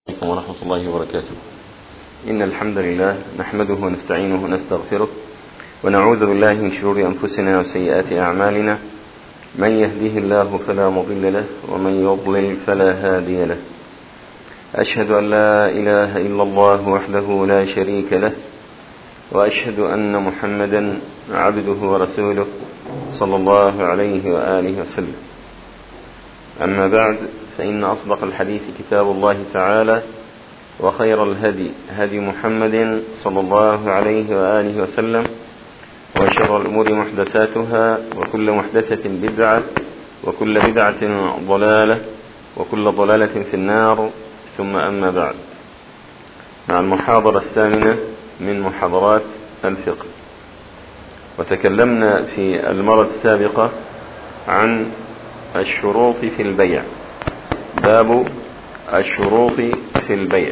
عليكم ورحمة الله وبركاته إن الحمد لله نحمده ونستعينه ونستغفره ونعوذ بالله من شرور أنفسنا وسيئات أعمالنا من يهده الله فلا مضل له ومن يضلل فلا هادي له أشهد أن لا إله إلا الله وحده لا شريك له وأشهد أن محمدا عبده ورسوله صلى الله عليه وآله وسلم أما بعد فإن أصدق الحديث كتاب الله تعالى وخير الهدي هدي محمد صلى الله عليه وآله وسلم وشر الأمور محدثاتها وكل محدثة بدعة وكل بدعة ضلالة وكل ضلالة في النار ثم أما بعد مع المحاضرة الثامنة من محاضرات الفقه وتكلمنا في المرة السابقة عن الشروط في البيع باب الشروط في البيع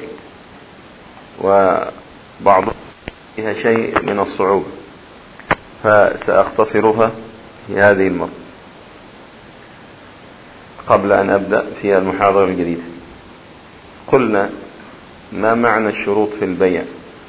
وبعض فيها شيء من الصعوبة فسأختصرها في هذه المرة قبل أن أبدأ في المحاضرة الجديدة قلنا ما معنى الشروط في البيع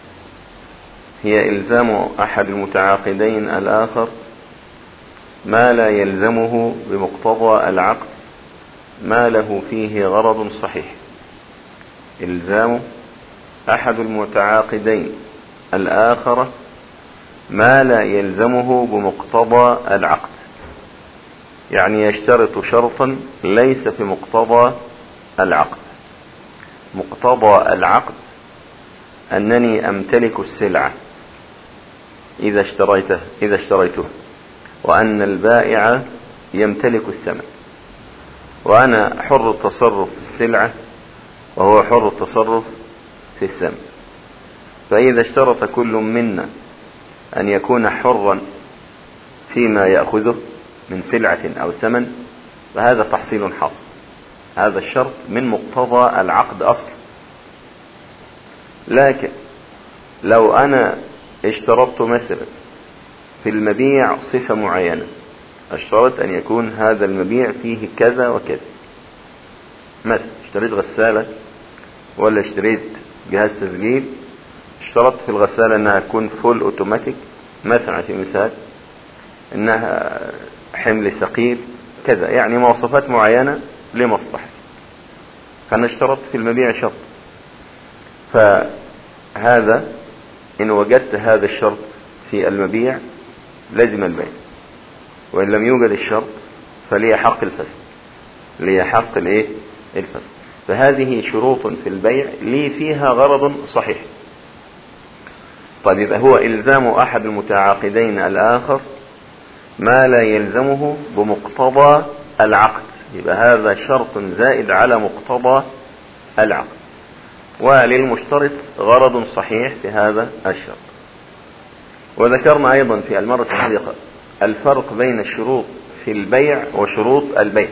هي إلزام أحد المتعاقدين الآخر ما لا يلزمه بمقتضى العقد ما له فيه غرض صحيح إلزام أحد المتعاقدين الآخر ما لا يلزمه بمقتضى العقد يعني يشترط شرطا ليس في مقتضى العقد مقتضى العقد أنني أمتلك السلعة إذا اشتريته إذا اشتريته وأن البائع يمتلك الثمن وأنا حر التصرف في السلعة وهو حر التصرف في الثمن فإذا اشترط كل منا أن يكون حرا فيما يأخذه من سلعة أو ثمن فهذا تحصيل حاصل هذا الشرط من مقتضى العقد أصلا لكن لو أنا اشترطت مثلا في المبيع صفة معينة اشترط أن يكون هذا المبيع فيه كذا وكذا مثلا اشتريت غسالة ولا اشتريت جهاز تسجيل اشترطت في الغسالة انها تكون فول اوتوماتيك مثلا في مثال انها حمل ثقيل كذا يعني مواصفات معينة لمصلحة فانا اشترطت في المبيع شرط فهذا ان وجدت هذا الشرط في المبيع لازم البيع وان لم يوجد الشرط فلي حق الفسد لي حق الايه الفسد فهذه شروط في البيع لي فيها غرض صحيح طيب يبقى هو إلزام أحد المتعاقدين الآخر ما لا يلزمه بمقتضى العقد يبقى هذا شرط زائد على مقتضى العقد وللمشترط غرض صحيح في هذا الشرط وذكرنا أيضا في المرة السابقة الفرق بين الشروط في البيع وشروط البيع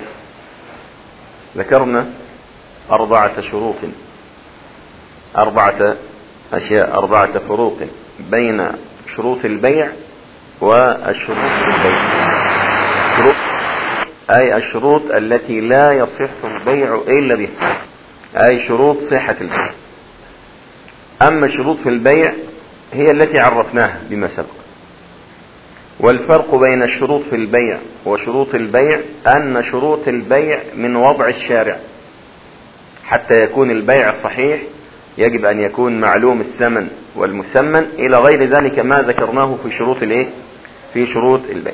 ذكرنا أربعة شروط أربعة أشياء أربعة فروق بين شروط البيع والشروط في البيع شروط أي الشروط التي لا يصح البيع إلا بها أي شروط صحة البيع أما الشروط في البيع هي التي عرفناها بما سبق والفرق بين الشروط في البيع وشروط البيع أن شروط البيع من وضع الشارع حتى يكون البيع صحيح يجب أن يكون معلوم الثمن والمثمن إلى غير ذلك ما ذكرناه في شروط الايه في شروط البيع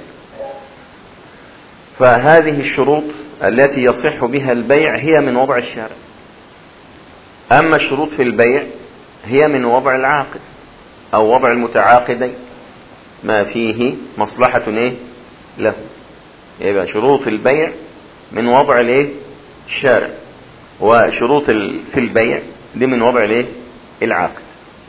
فهذه الشروط التي يصح بها البيع هي من وضع الشارع أما الشروط في البيع هي من وضع العاقد أو وضع المتعاقدين ما فيه مصلحة ايه له يبقى شروط البيع من وضع الايه الشارع وشروط في البيع دي من وضع الايه العقد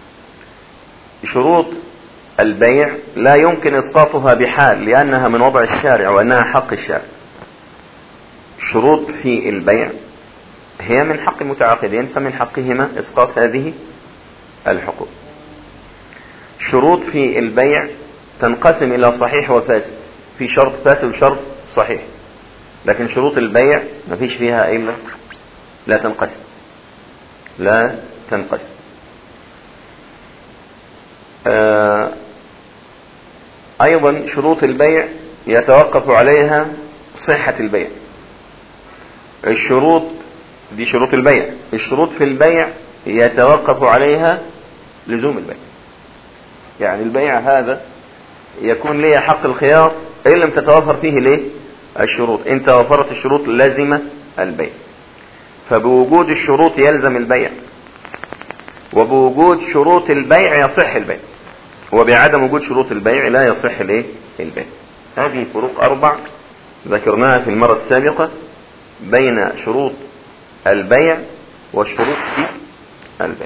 شروط البيع لا يمكن اسقاطها بحال لانها من وضع الشارع وانها حق الشارع شروط في البيع هي من حق المتعاقدين فمن حقهما اسقاط هذه الحقوق شروط في البيع تنقسم الى صحيح وفاسد في شرط فاسد وشرط صحيح لكن شروط البيع ما فيش فيها الا لا تنقسم لا تنقسم آه، ايضا شروط البيع يتوقف عليها صحة البيع الشروط دي شروط البيع الشروط في البيع يتوقف عليها لزوم البيع يعني البيع هذا يكون لي حق الخيار ان لم تتوفر فيه ليه الشروط ان توفرت الشروط لازم البيع فبوجود الشروط يلزم البيع وبوجود شروط البيع يصح البيع وبعدم وجود شروط البيع لا يصح الايه البيع هذه فروق اربع ذكرناها في المرة السابقة بين شروط البيع والشروط في البيع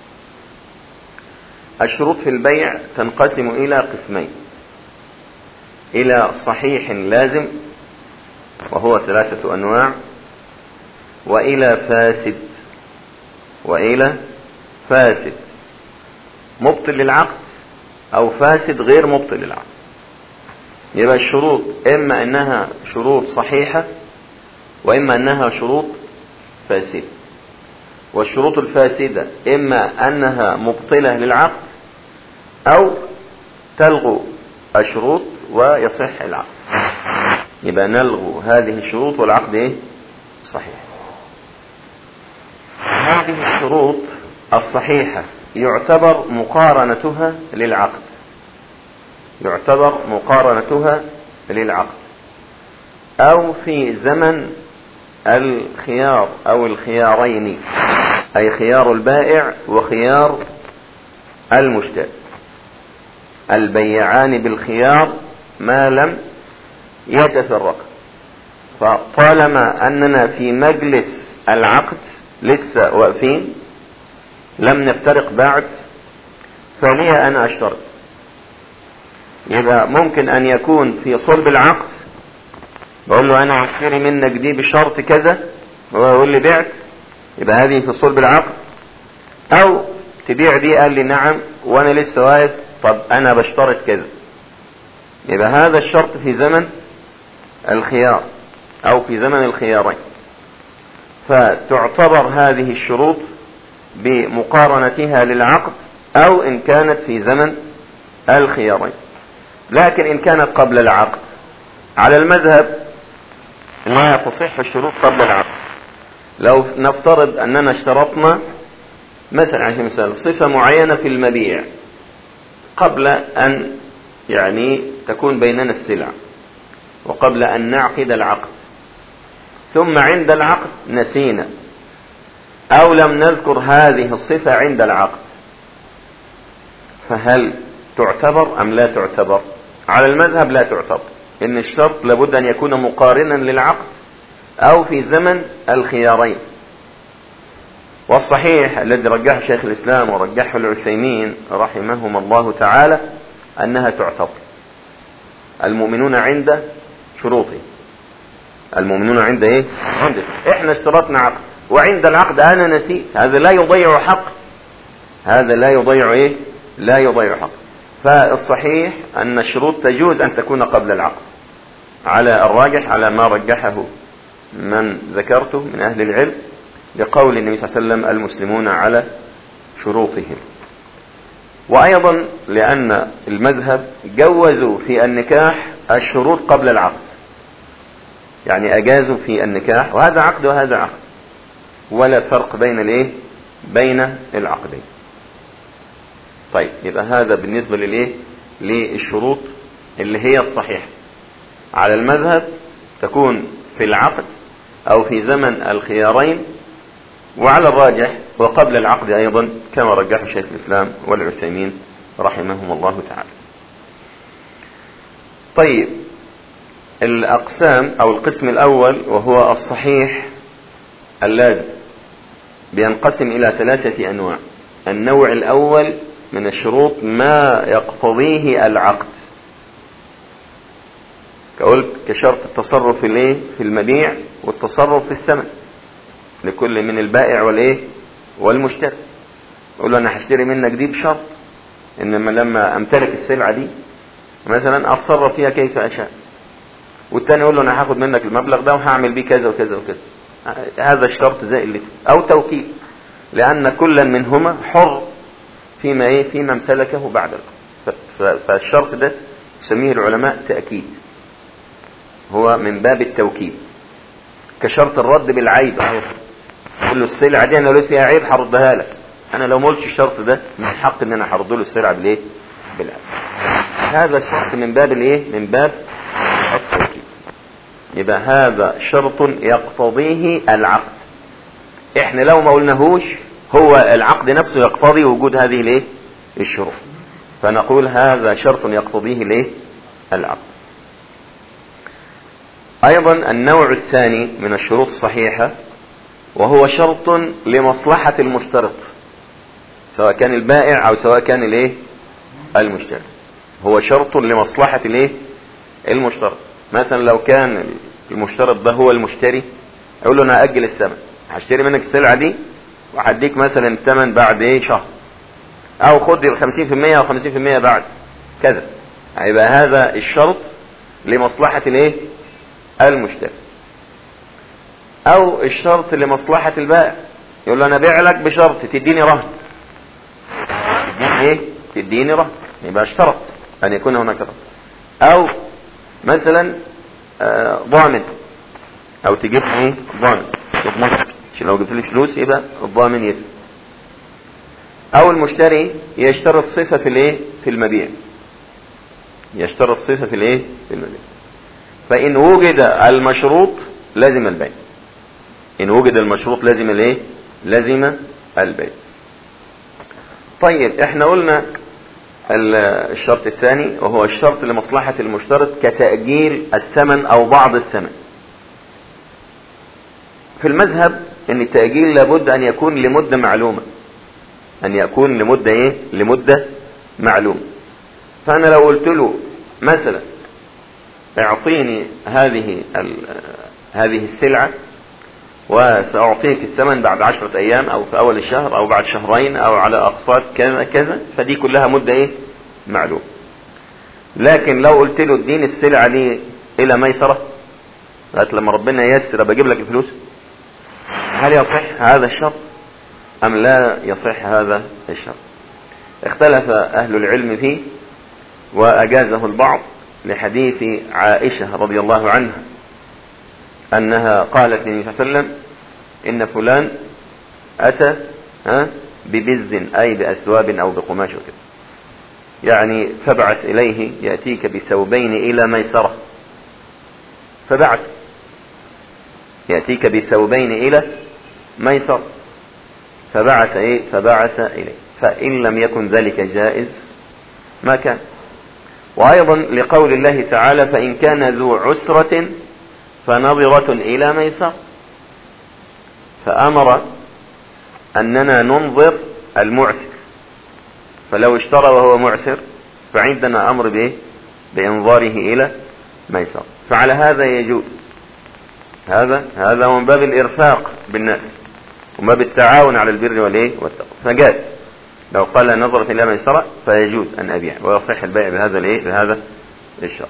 الشروط في البيع تنقسم الى قسمين الى صحيح لازم وهو ثلاثة انواع والى فاسد والى فاسد مبطل للعقد او فاسد غير مبطل للعقد يبقى الشروط اما انها شروط صحيحة واما انها شروط فاسدة والشروط الفاسدة اما انها مبطلة للعقد او تلغو الشروط ويصح العقد يبقى نلغو هذه الشروط والعقد ايه صحيح هذه الشروط الصحيحة يعتبر مقارنتها للعقد يعتبر مقارنتها للعقد او في زمن الخيار او الخيارين اي خيار البائع وخيار المشتري البيعان بالخيار ما لم يتفرقا فطالما اننا في مجلس العقد لسه واقفين لم نفترق بعد فلي انا اشترط يبقى ممكن ان يكون في صلب العقد بقول له انا هشتري منك دي بشرط كذا وهو يقول لي بعت يبقى هذه في صلب العقد او تبيع دي قال لي نعم وانا لسه واقف طب انا بشترط كذا يبقى هذا الشرط في زمن الخيار او في زمن الخيارين فتعتبر هذه الشروط بمقارنتها للعقد او ان كانت في زمن الخيارين لكن ان كانت قبل العقد على المذهب لا تصح الشروط قبل العقد لو نفترض اننا اشترطنا مثلا عشان مثال صفة معينة في المبيع قبل ان يعني تكون بيننا السلع وقبل ان نعقد العقد ثم عند العقد نسينا او لم نذكر هذه الصفة عند العقد فهل تعتبر ام لا تعتبر على المذهب لا تعتبر ان الشرط لابد ان يكون مقارنا للعقد او في زمن الخيارين والصحيح الذي رجحه شيخ الاسلام ورجحه العثيمين رحمهما الله تعالى انها تعتبر المؤمنون عند شروطه المؤمنون عند ايه عند احنا اشترطنا عقد وعند العقد انا نسيت هذا لا يضيع حق هذا لا يضيع ايه لا يضيع حق فالصحيح ان الشروط تجوز ان تكون قبل العقد على الراجح على ما رجحه من ذكرته من اهل العلم لقول النبي صلى الله عليه وسلم المسلمون على شروطهم وايضا لان المذهب جوزوا في النكاح الشروط قبل العقد يعني اجازوا في النكاح وهذا عقد وهذا عقد ولا فرق بين الايه بين العقدين طيب يبقى هذا بالنسبة للايه للشروط اللي هي الصحيحة على المذهب تكون في العقد او في زمن الخيارين وعلى الراجح وقبل العقد ايضا كما رجحه شيخ الاسلام والعثيمين رحمهم الله تعالى طيب الاقسام او القسم الاول وهو الصحيح اللازم بينقسم الى ثلاثة انواع النوع الاول من الشروط ما يقتضيه العقد كقلت كشرط التصرف في الايه في المبيع والتصرف في الثمن لكل من البائع والايه والمشتري يقول له انا هشتري منك دي بشرط انما لما امتلك السلعه دي مثلا اتصرف فيها كيف اشاء والتاني يقول له انا هاخد منك المبلغ ده وهعمل بيه كذا وكذا وكذا هذا الشرط زي اللي او توكيل لأن كلا منهما حر فيما إيه فيما امتلكه بعد فالشرط ده يسميه العلماء تأكيد هو من باب التوكيد كشرط الرد بالعيب اهو قول له السلعه دي انا لو فيها عيب هردها لك انا لو ما قلتش الشرط ده من حق ان انا هرد له السلعه بالايه بالعيب هذا الشرط من باب الايه من باب التوكيد يبقى هذا شرط يقتضيه العقد احنا لو ما قلناهوش هو العقد نفسه يقتضي وجود هذه الايه الشروط فنقول هذا شرط يقتضيه الايه العقد ايضا النوع الثاني من الشروط الصحيحة وهو شرط لمصلحة المشترط سواء كان البائع او سواء كان الايه المشتري هو شرط لمصلحة الايه المشترط مثلا لو كان المشترط ده هو المشتري اقول له انا هاجل الثمن هشتري منك السلعة دي وهديك مثلا الثمن بعد ايه شهر او خد ال 50% او 50% بعد كذا هيبقى هذا الشرط لمصلحة الايه المشتري او الشرط لمصلحة البائع يقول له انا بيع لك بشرط تديني رهن تديني ايه تديني رهن يبقى اشترط ان يكون هناك رهن او مثلا آه ضامن او تجيب ايه ضامن يضمنك عشان لو جبت لي فلوس يبقى الضامن يدفع او المشتري يشترط صفة في الايه في المبيع يشترط صفة في الايه في المبيع فان وجد المشروط لازم البيع ان وجد المشروط لازم الايه لازم البيع طيب احنا قلنا الشرط الثاني وهو الشرط لمصلحة المشترط كتأجيل الثمن او بعض الثمن في المذهب ان التأجيل لابد ان يكون لمدة معلومة ان يكون لمدة ايه لمدة معلومة فانا لو قلت له مثلا اعطيني هذه هذه السلعة وسأعطيك الثمن بعد عشرة أيام أو في أول الشهر أو بعد شهرين أو على أقساط كذا كذا فدي كلها مدة إيه معلوم لكن لو قلت له اديني السلعة دي إلى ميسرة لغاية لما ربنا ييسر بجيب لك الفلوس هل يصح هذا الشرط أم لا يصح هذا الشرط اختلف أهل العلم فيه وأجازه البعض لحديث عائشة رضي الله عنها أنها قالت للنبي صلى الله عليه وسلم إن فلان أتى ها ببز أي بأثواب أو بقماش وكذا يعني فابعث إليه يأتيك بثوبين إلى ميسرة فبعث يأتيك بثوبين إلى ميسرة فبعث إيه فبعث إليه فإن لم يكن ذلك جائز ما كان وأيضا لقول الله تعالى فإن كان ذو عسرة فنظرة إلى ميسر فأمر أننا ننظر المعسر فلو اشترى وهو معسر فعندنا أمر به بإنظاره إلى ميسر فعلى هذا يجوز هذا هذا من باب الإرفاق بالناس ومن باب التعاون على البر والإيه والتقوى فجاز لو قال نظرة إلى ميسرة فيجوز أن أبيع ويصح البيع بهذا الإيه بهذا الشرط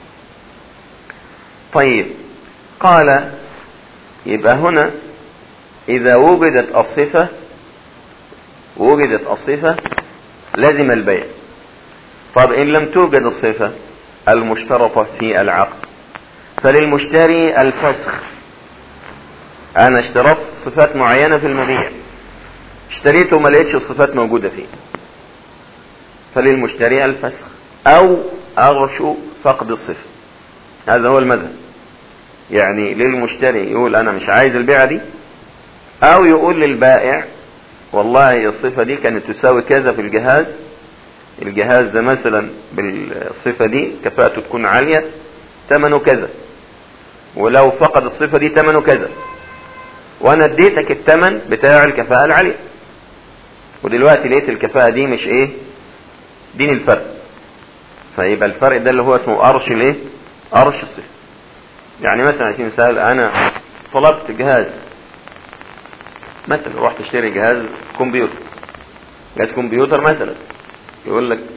طيب قال يبقى هنا إذا وجدت الصفة وجدت الصفة لازم البيع طب إن لم توجد الصفة المشترطة في العقد فللمشتري الفسخ أنا اشترطت صفات معينة في المبيع اشتريته وما لقيتش الصفات موجودة فيه فللمشتري الفسخ أو أغش فقد الصفة هذا هو المذهب يعني للمشتري يقول أنا مش عايز البيعة دي أو يقول للبائع والله الصفة دي كانت تساوي كذا في الجهاز الجهاز ده مثلا بالصفة دي كفاءته تكون عالية ثمنه كذا ولو فقد الصفة دي ثمنه كذا وانا اديتك الثمن بتاع الكفاءة العالية ودلوقتي لقيت الكفاءة دي مش ايه دين الفرق فيبقى الفرق ده اللي هو اسمه قرش الايه قرش الصفر يعني مثلا عشان مثال انا طلبت جهاز مثلا رحت اشتري جهاز كمبيوتر جهاز كمبيوتر مثلا يقول لك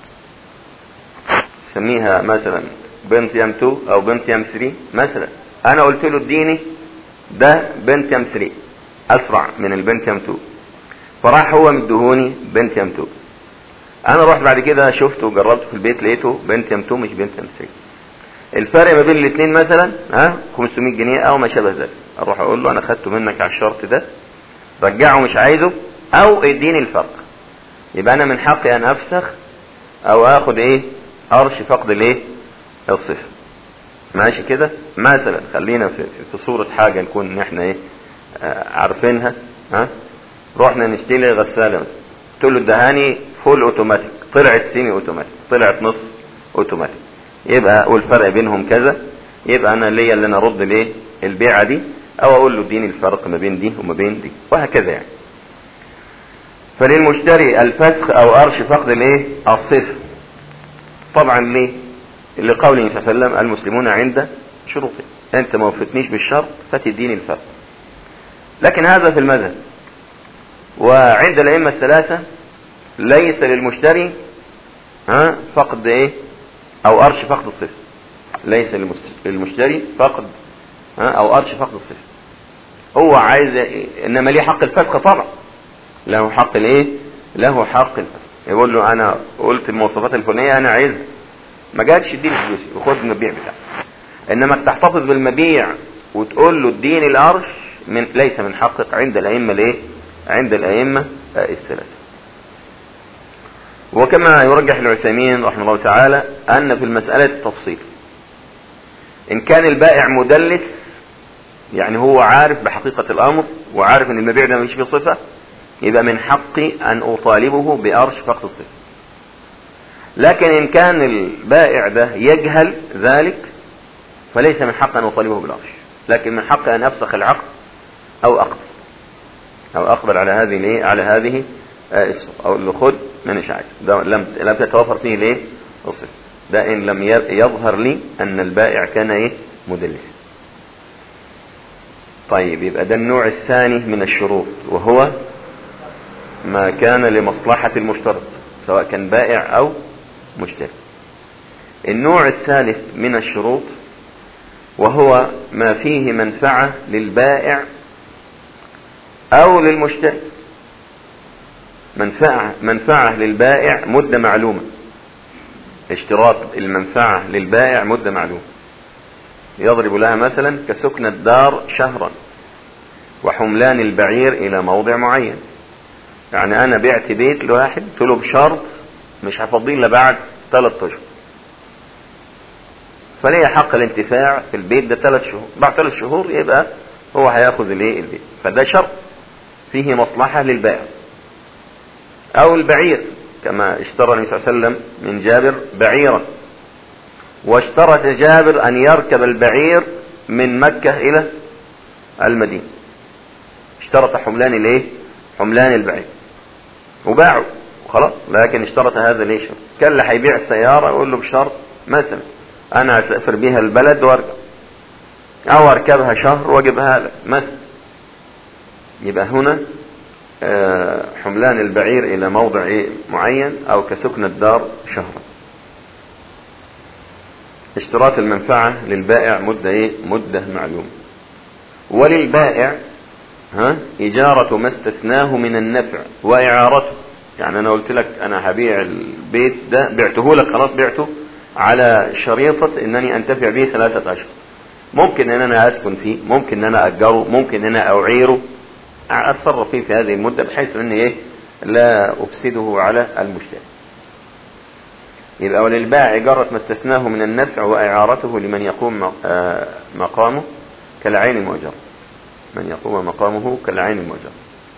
سميها مثلا بنتيام 2 او بنتيام 3 مثلا انا قلت له اديني ده بنتيام 3 اسرع من البنتيام 2 فراح هو مدهوني بنت يمتوم انا رحت بعد كده شفته وجربته في البيت لقيته بنت يمتوم مش بنت يمسك الفرق ما بين الاثنين مثلا ها 500 جنيه او ما شابه ذلك اروح اقول له انا خدته منك على الشرط ده رجعه مش عايزه او اديني الفرق يبقى انا من حقي ان افسخ او اخد ايه قرش فقد الايه الصفر ماشي كده مثلا خلينا في, في صورة حاجة نكون احنا ايه آه عارفينها ها رحنا نشتري غسالة مثلا قلت له ادهاني فول اوتوماتيك طلعت سيمي اوتوماتيك طلعت نص اوتوماتيك يبقى والفرق بينهم كذا يبقى انا ليا اللي انا ارد الايه البيعه دي او اقول له اديني الفرق ما بين دي وما بين دي وهكذا يعني فللمشتري الفسخ او قرش فقد الايه الصفر طبعا ليه لقوله صلى الله عليه وسلم المسلمون عند شروطه انت ما وفتنيش بالشرط فتديني الفرق لكن هذا في المذهب وعند الائمه الثلاثه ليس للمشتري ها فقد ايه او قرش فقد الصفر ليس للمشتري فقد ها او قرش فقد الصفر هو عايز إيه؟ انما ليه حق الفسخ طبعا له حق الايه له حق الفسخ يقول له انا قلت المواصفات الفلانيه انا عايز ما جاتش اديني فلوسي وخد المبيع بتاعي انما تحتفظ بالمبيع وتقول له اديني القرش من ليس من حقك عند الائمه الايه عند الائمه الثلاثه وكما يرجح العثيمين رحمه الله تعالى ان في المساله التفصيل ان كان البائع مدلس يعني هو عارف بحقيقه الامر وعارف ان المبيع ده مش فيه صفه يبقى من حقي ان اطالبه بقرش فقط الصفر لكن ان كان البائع ده يجهل ذلك فليس من حق ان اطالبه بالقرش لكن من حق ان افسخ العقد او اقبل او اقبل على هذه الايه على هذه الصفة او اللي خد مانيش عايز ده لم لم تتوفر فيه الايه الصفة ده ان لم يظهر لي ان البائع كان ايه مدلسا طيب يبقى ده النوع الثاني من الشروط وهو ما كان لمصلحة المشترط سواء كان بائع او مشتري النوع الثالث من الشروط وهو ما فيه منفعة للبائع او للمشتري منفعة منفعة للبائع مدة معلومة اشتراط المنفعة للبائع مدة معلومة يضرب لها مثلا كسكن الدار شهرا وحملان البعير الى موضع معين يعني انا بعت بيت لواحد قلت له بشرط مش هفضيه الا بعد ثلاث اشهر فليه حق الانتفاع في البيت ده ثلاث شهور بعد ثلاث شهور يبقى هو هياخذ الايه البيت فده شرط فيه مصلحة للبائع او البعير كما اشترى النبي صلى الله عليه وسلم من جابر بعيرا واشترط جابر ان يركب البعير من مكة الى المدينة اشترط حملان الايه حملان البعير وباعوا خلاص لكن اشترط هذا ليش كان اللي هيبيع السيارة يقول له بشرط مثلا انا اسافر بيها البلد وارجع او اركبها شهر واجيبها لك مثلا يبقى هنا حملان البعير الى موضع ايه معين او كسكن الدار شهرا اشتراط المنفعة للبائع مدة ايه مدة معلومة وللبائع ها اجارة ما استثناه من النفع واعارته يعني انا قلت لك انا هبيع البيت ده بعته لك خلاص بعته على شريطة انني انتفع به ثلاثة اشهر ممكن ان انا اسكن فيه ممكن ان انا اجره ممكن ان انا اعيره اتصرف فيه في هذه المدة بحيث ان ايه لا افسده على المشتري يبقى وللبائع إجارة ما استثناه من النفع وإعارته لمن يقوم مقامه كالعين المؤجر من يقوم مقامه كالعين المؤجر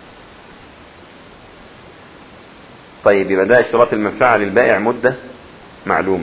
طيب يبقى ده اشتراط المنفعة للبائع مدة معلومة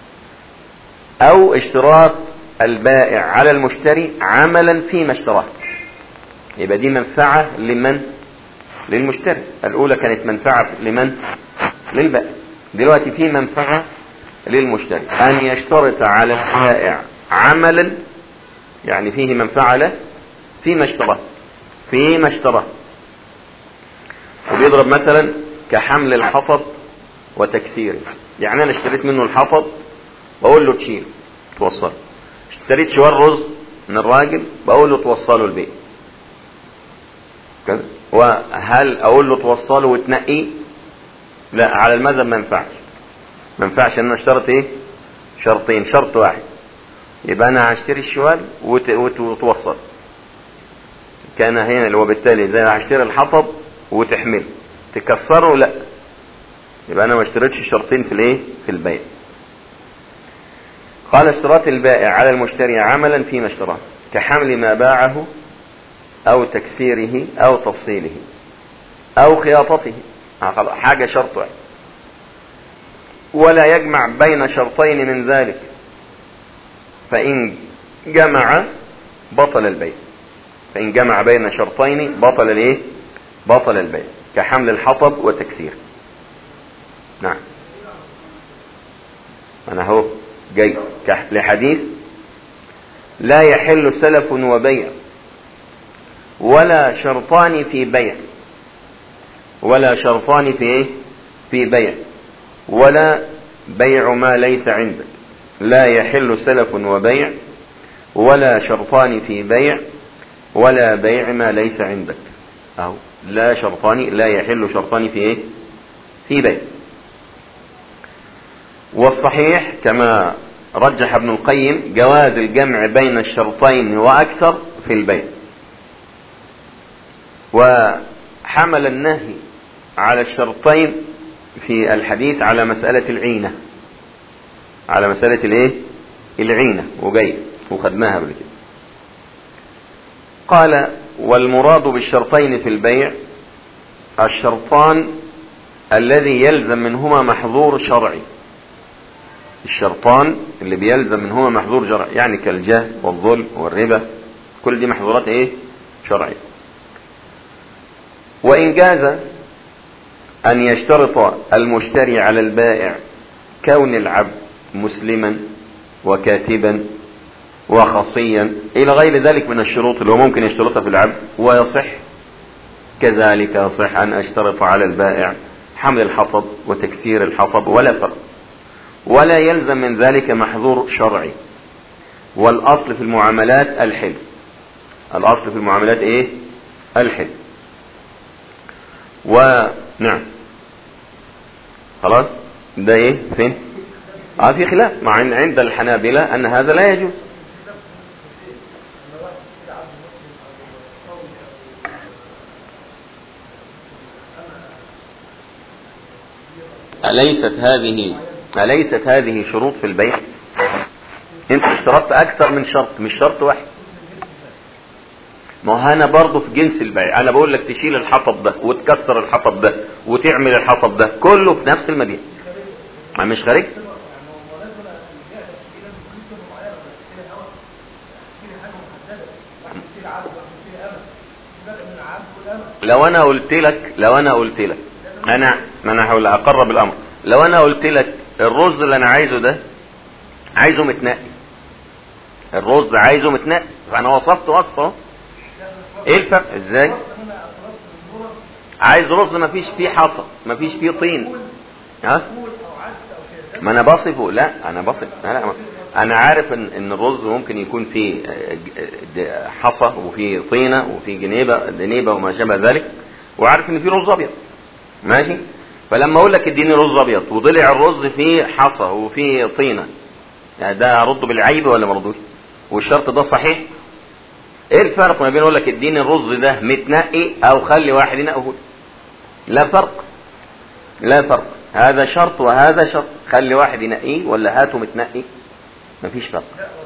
أو اشتراط البائع على المشتري عملا فيما اشتراه يبقى دي منفعة لمن للمشتري الأولى كانت منفعة لمن للبائع دلوقتي في منفعة للمشتري أن يشترط على البائع عملا يعني فيه منفعة له فيما اشتراه فيما اشتراه وبيضرب مثلا كحمل الحطب وتكسيره يعني أنا اشتريت منه الحطب بقول له تشيل توصله اشتريت شوال رز من الراجل بقول له توصله البيت كده وهل اقول له توصله وتنقيه لا على المذهب ما ينفعش ما ينفعش ان انا اشترط ايه شرطين شرط واحد يبقى انا هشتري الشوال وت... وت... وتوصل كان هنا وبالتالي زي هشتري الحطب وتحمله تكسره لا يبقى انا ما اشتريتش شرطين في الايه في البيع قال اشتراط البائع على المشتري عملا فيما اشتراه كحمل ما باعه او تكسيره او تفصيله او خياطته حاجة شرط واحد ولا يجمع بين شرطين من ذلك فإن جمع بطل البيع فإن جمع بين شرطين بطل الايه بطل البيع كحمل الحطب وتكسير نعم انا اهو جاي لحديث لا يحل سلف وبيع ولا شرطان في بيع ولا شرطان في ايه في بيع ولا بيع ما ليس عندك لا يحل سلف وبيع ولا شرطان في بيع ولا بيع ما ليس عندك أو لا شرطان لا يحل شرطان في ايه في بيع والصحيح كما رجح ابن القيم جواز الجمع بين الشرطين وأكثر في البيع وحمل النهي على الشرطين في الحديث على مسألة العينة على مسألة الايه العينة وجاي وخدناها قبل كده قال والمراد بالشرطين في البيع الشرطان الذي يلزم منهما محظور شرعي الشرطان اللي بيلزم منهما محظور شرعي يعني كالجاه والظلم والربا كل دي محظورات ايه شرعية وإن جاز أن يشترط المشتري على البائع كون العبد مسلما وكاتبا وخصيا إلى غير ذلك من الشروط اللي هو ممكن يشترطها في العبد ويصح كذلك يصح أن أشترط على البائع حمل الحطب وتكسير الحطب ولا فرق ولا يلزم من ذلك محظور شرعي والأصل في المعاملات الحل الأصل في المعاملات إيه الحل ونعم خلاص ده ايه فين اه في خلاف مع ان عند الحنابلة ان هذا لا يجوز أليست هذه أليست هذه شروط في البيع انت اشترطت اكثر من شرط مش شرط واحد ما هو انا برضه في جنس البيع انا بقول لك تشيل الحطب ده وتكسر الحطب ده وتعمل الحطب ده كله في نفس المبيع ما مش خارج لو انا قلت لك لو انا قلت لك انا ما انا هقول اقرب الامر لو انا قلت لك الرز اللي انا عايزه ده عايزه متنقي الرز عايزه متنقي فانا وصفت وصفه ايه الفرق ازاي عايز رز ما فيش فيه حصى ما فيش فيه طين ها ما انا بصفه لا انا بصف لا لا انا عارف ان ان الرز ممكن يكون فيه حصى وفيه طينه وفيه جنيبه جنيبه وما شابه ذلك وعارف ان فيه رز ابيض ماشي فلما اقول لك اديني رز ابيض وطلع الرز فيه حصى وفيه طينه يعني ده ارد بالعيب ولا ما ردوش والشرط ده صحيح ايه الفرق ما بين اقول لك اديني الرز ده متنقي او خلي واحد ينقه لا فرق لا فرق هذا شرط وهذا شرط خلي واحد ينقيه ولا هاته متنقي مفيش فرق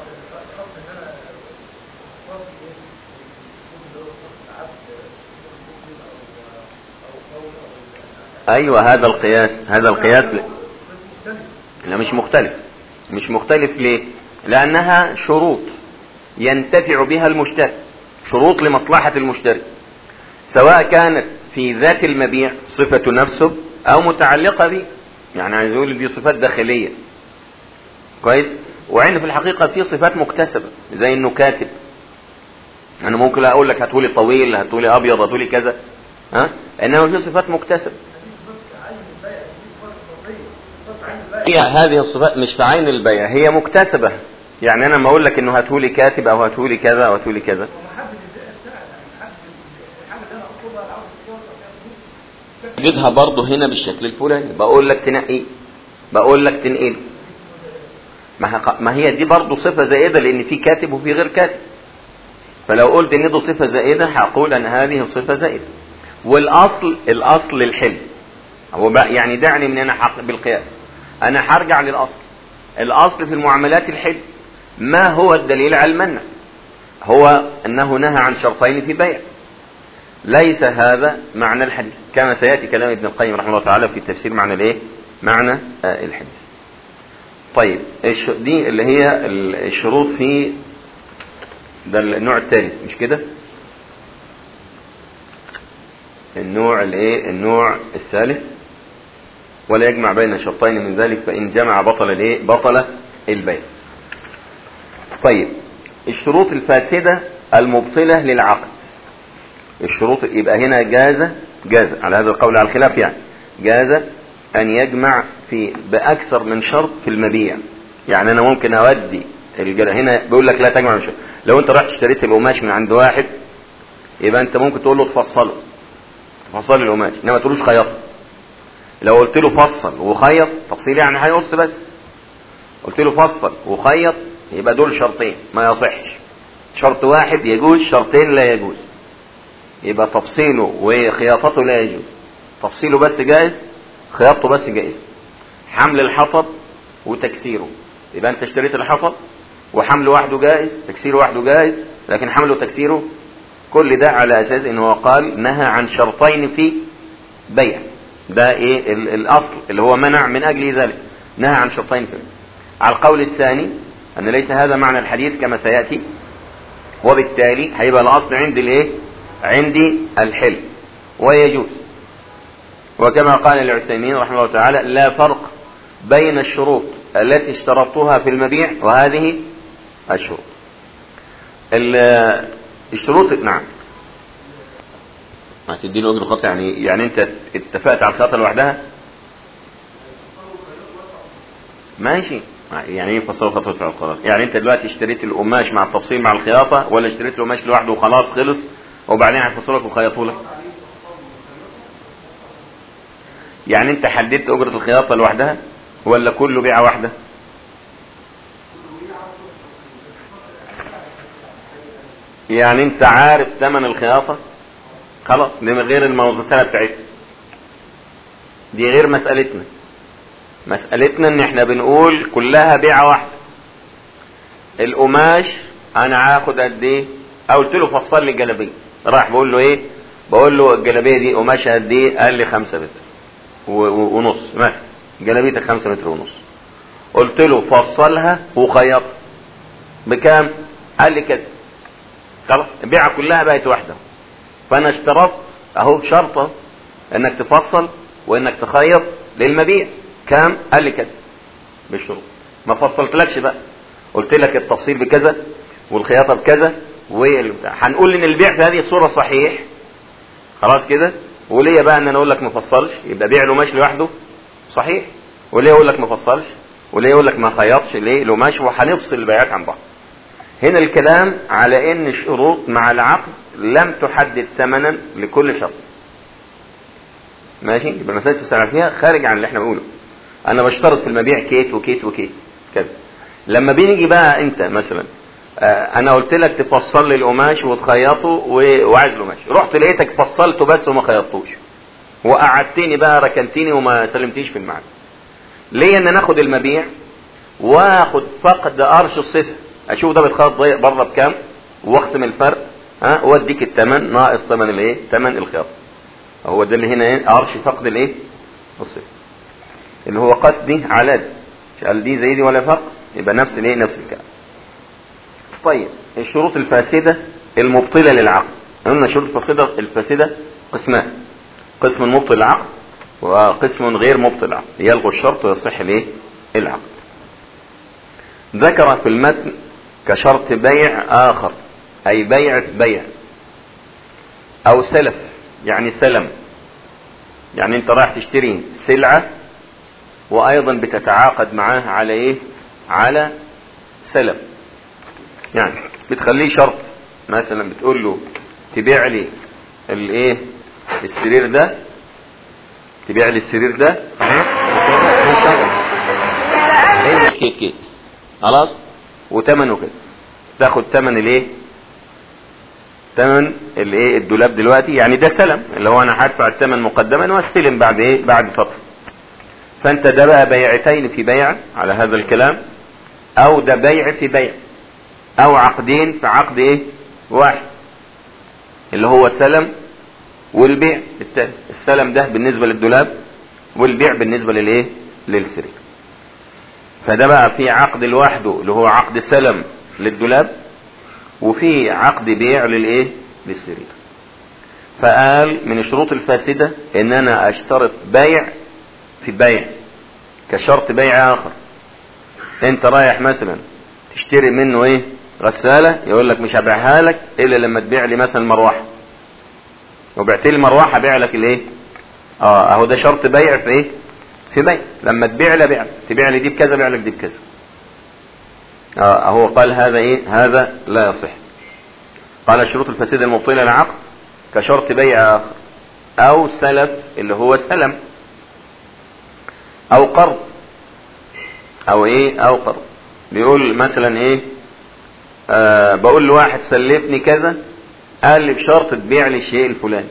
ايوه هذا القياس هذا القياس لا, لا مش مختلف مش مختلف ليه لانها شروط ينتفع بها المشتري شروط لمصلحة المشتري سواء كانت في ذات المبيع صفة نفسه او متعلقة به يعني عايز يقول دي صفات داخلية كويس وعند في الحقيقة في صفات مكتسبة زي انه كاتب انا ممكن اقول لك هتقولي طويل هتقولي ابيض هتقولي كذا ها انما في صفات مكتسبة هي هذه الصفات مش في عين البيع هي مكتسبة يعني انا لما اقول لك انه هاتولي كاتب او هاتولي كذا او هاتولي كذا تجدها برضه هنا بالشكل الفلاني بقول لك تنقي بقول لك تنقل ما ما هي دي برضه صفه زائده لان في كاتب وفي غير كاتب فلو قلت ان دي صفه زائده هقول ان هذه صفه زائده والاصل الاصل الحل هو بقى يعني دعني من انا حق بالقياس انا هرجع للاصل الاصل في المعاملات الحل ما هو الدليل على المنع هو انه نهى عن شرطين في بيع ليس هذا معنى الحديث كما سياتي كلام ابن القيم رحمه الله تعالى في تفسير معنى الايه معنى آه الحديث طيب دي اللي هي الشروط في ده النوع الثالث مش كده النوع الايه النوع الثالث ولا يجمع بين شرطين من ذلك فان جمع بطل الايه بطل البيع طيب الشروط الفاسده المبطله للعقد الشروط يبقى هنا جاز جاز على هذا القول على الخلاف يعني جاز ان يجمع في باكثر من شرط في المبيع يعني انا ممكن اودي الجل... هنا بيقول لك لا تجمع من شرط لو انت رحت اشتريت القماش من عند واحد يبقى انت ممكن تقول له تفصله تفصل القماش انما ما تقولوش خيط لو قلت له فصل وخيط تفصيل يعني هيقص بس قلت له فصل وخيط يبقى دول شرطين ما يصحش شرط واحد يجوز شرطين لا يجوز يبقى تفصيله وخياطته لا يجوز تفصيله بس جائز خياطته بس جائز حمل الحطب وتكسيره يبقى انت اشتريت الحطب وحمله وحده جائز تكسيره وحده جائز لكن حمله وتكسيره كل ده على اساس ان هو قال نهى عن شرطين في بيع ده ايه الاصل اللي هو منع من اجل ذلك نهى عن شرطين في بيع. على القول الثاني ان ليس هذا معنى الحديث كما سياتي وبالتالي هيبقى الاصل عندي الايه عندي الحل ويجوز وكما قال العثيمين رحمه الله تعالى لا فرق بين الشروط التي اشترطتها في المبيع وهذه الشروط الشروط نعم ما تديله اجر خط يعني يعني انت اتفقت على الخياطه لوحدها ماشي يعني ايه فصلوا خطوه في القرار يعني انت دلوقتي اشتريت القماش مع التفصيل مع الخياطه ولا اشتريت القماش لوحده وخلاص خلص وبعدين هيفصلوا لك ويخيطوا لك يعني انت حددت اجره الخياطه لوحدها ولا كله بيعه واحده يعني انت عارف ثمن الخياطه خلاص دي غير المساله بتاعتنا دي غير مسالتنا مسالتنا ان احنا بنقول كلها بيعه واحده القماش انا هاخد قد ايه او قلت له فصل لي الجلابيه راح بقول له ايه بقول له الجلابيه دي قماشها قد ايه قال لي 5 متر ونص ماشي جلابيتك 5 متر ونص قلت له فصلها وخيطها بكام قال لي كذا خلاص البيعه كلها بقت واحده فانا اشترطت اهو شرطه انك تفصل وانك تخيط للمبيع كام قال لي كذا بالشروط ما فصلتلكش بقى قلت لك التفصيل بكذا والخياطه بكذا هنقول ان البيع في هذه الصوره صحيح خلاص كده وليه بقى ان انا اقول لك ما فصلش يبقى بيع القماش لوحده صحيح وليه اقول لك ما فصلش وليه اقول لك ما خيطش ليه القماش وهنفصل البيعات عن بعض هنا الكلام على ان الشروط مع العقد لم تحدد ثمنا لكل شرط ماشي يبقى مساله السلام فيها خارج عن اللي احنا بنقوله انا بشترط في المبيع كيت وكيت وكيت كذا لما بنيجي بقى انت مثلا آه انا قلت لك تفصل لي القماش وتخيطه وعايز القماش رحت لقيتك فصلته بس وما خيطتوش وقعدتني بقى ركنتني وما سلمتيش في المعنى ليه ان ناخد المبيع واخد فقد قرش الصفر اشوف ده بيتخيط بره بكام واقسم الفرق ها واديك الثمن ناقص ثمن الايه ثمن الخياطه هو ده اللي هنا ايه قرش فقد الايه الصفر اللي هو قصدي على دي قال دي زي دي ولا فرق يبقى نفس الايه نفس الكلام طيب الشروط الفاسده المبطله للعقد قلنا الشروط الفاسده الفاسده قسمان قسم مبطل العقد وقسم غير مبطل العقد يلغو الشرط ويصح الايه العقد ذكر في المتن كشرط بيع اخر اي بيعة بيع او سلف يعني سلم يعني انت رايح تشتري سلعة وايضا بتتعاقد معاه على ايه على سلم يعني بتخليه شرط مثلا بتقول له تبيع لي الايه السرير ده تبيع لي السرير ده كده كده خلاص وتمنه كده تاخد تمن الايه تمن الايه الدولاب دلوقتي يعني ده سلم اللي هو انا هدفع الثمن مقدما واستلم بعد ايه بعد فتره فانت ده بقى بيعتين في بيع على هذا الكلام او ده بيع في بيع او عقدين في عقد ايه واحد اللي هو السلم والبيع التاني السلم ده بالنسبة للدولاب والبيع بالنسبة للايه للسرير فده بقى في عقد لوحده اللي هو عقد سلم للدولاب وفي عقد بيع للايه للسرير فقال من الشروط الفاسدة ان انا اشترط بيع في بيع كشرط بيع اخر انت رايح مثلا تشتري منه ايه غسالة يقول لك مش هبيعها لك الا لما تبيع لي مثلا مروحة وبعت لي مروحة ابيع لك الايه اه اهو ده شرط بيع في ايه في بيع لما تبيع لي بيع تبيع لي دي بكذا ابيع لك دي بكذا اه هو قال هذا ايه هذا لا يصح قال الشروط الفاسدة المبطلة للعقد كشرط بيع اخر او سلف اللي هو سلم او قرض او ايه او قرض بيقول مثلا ايه آه بقول لواحد سلفني كذا قال لي بشرط تبيع لي الشيء الفلاني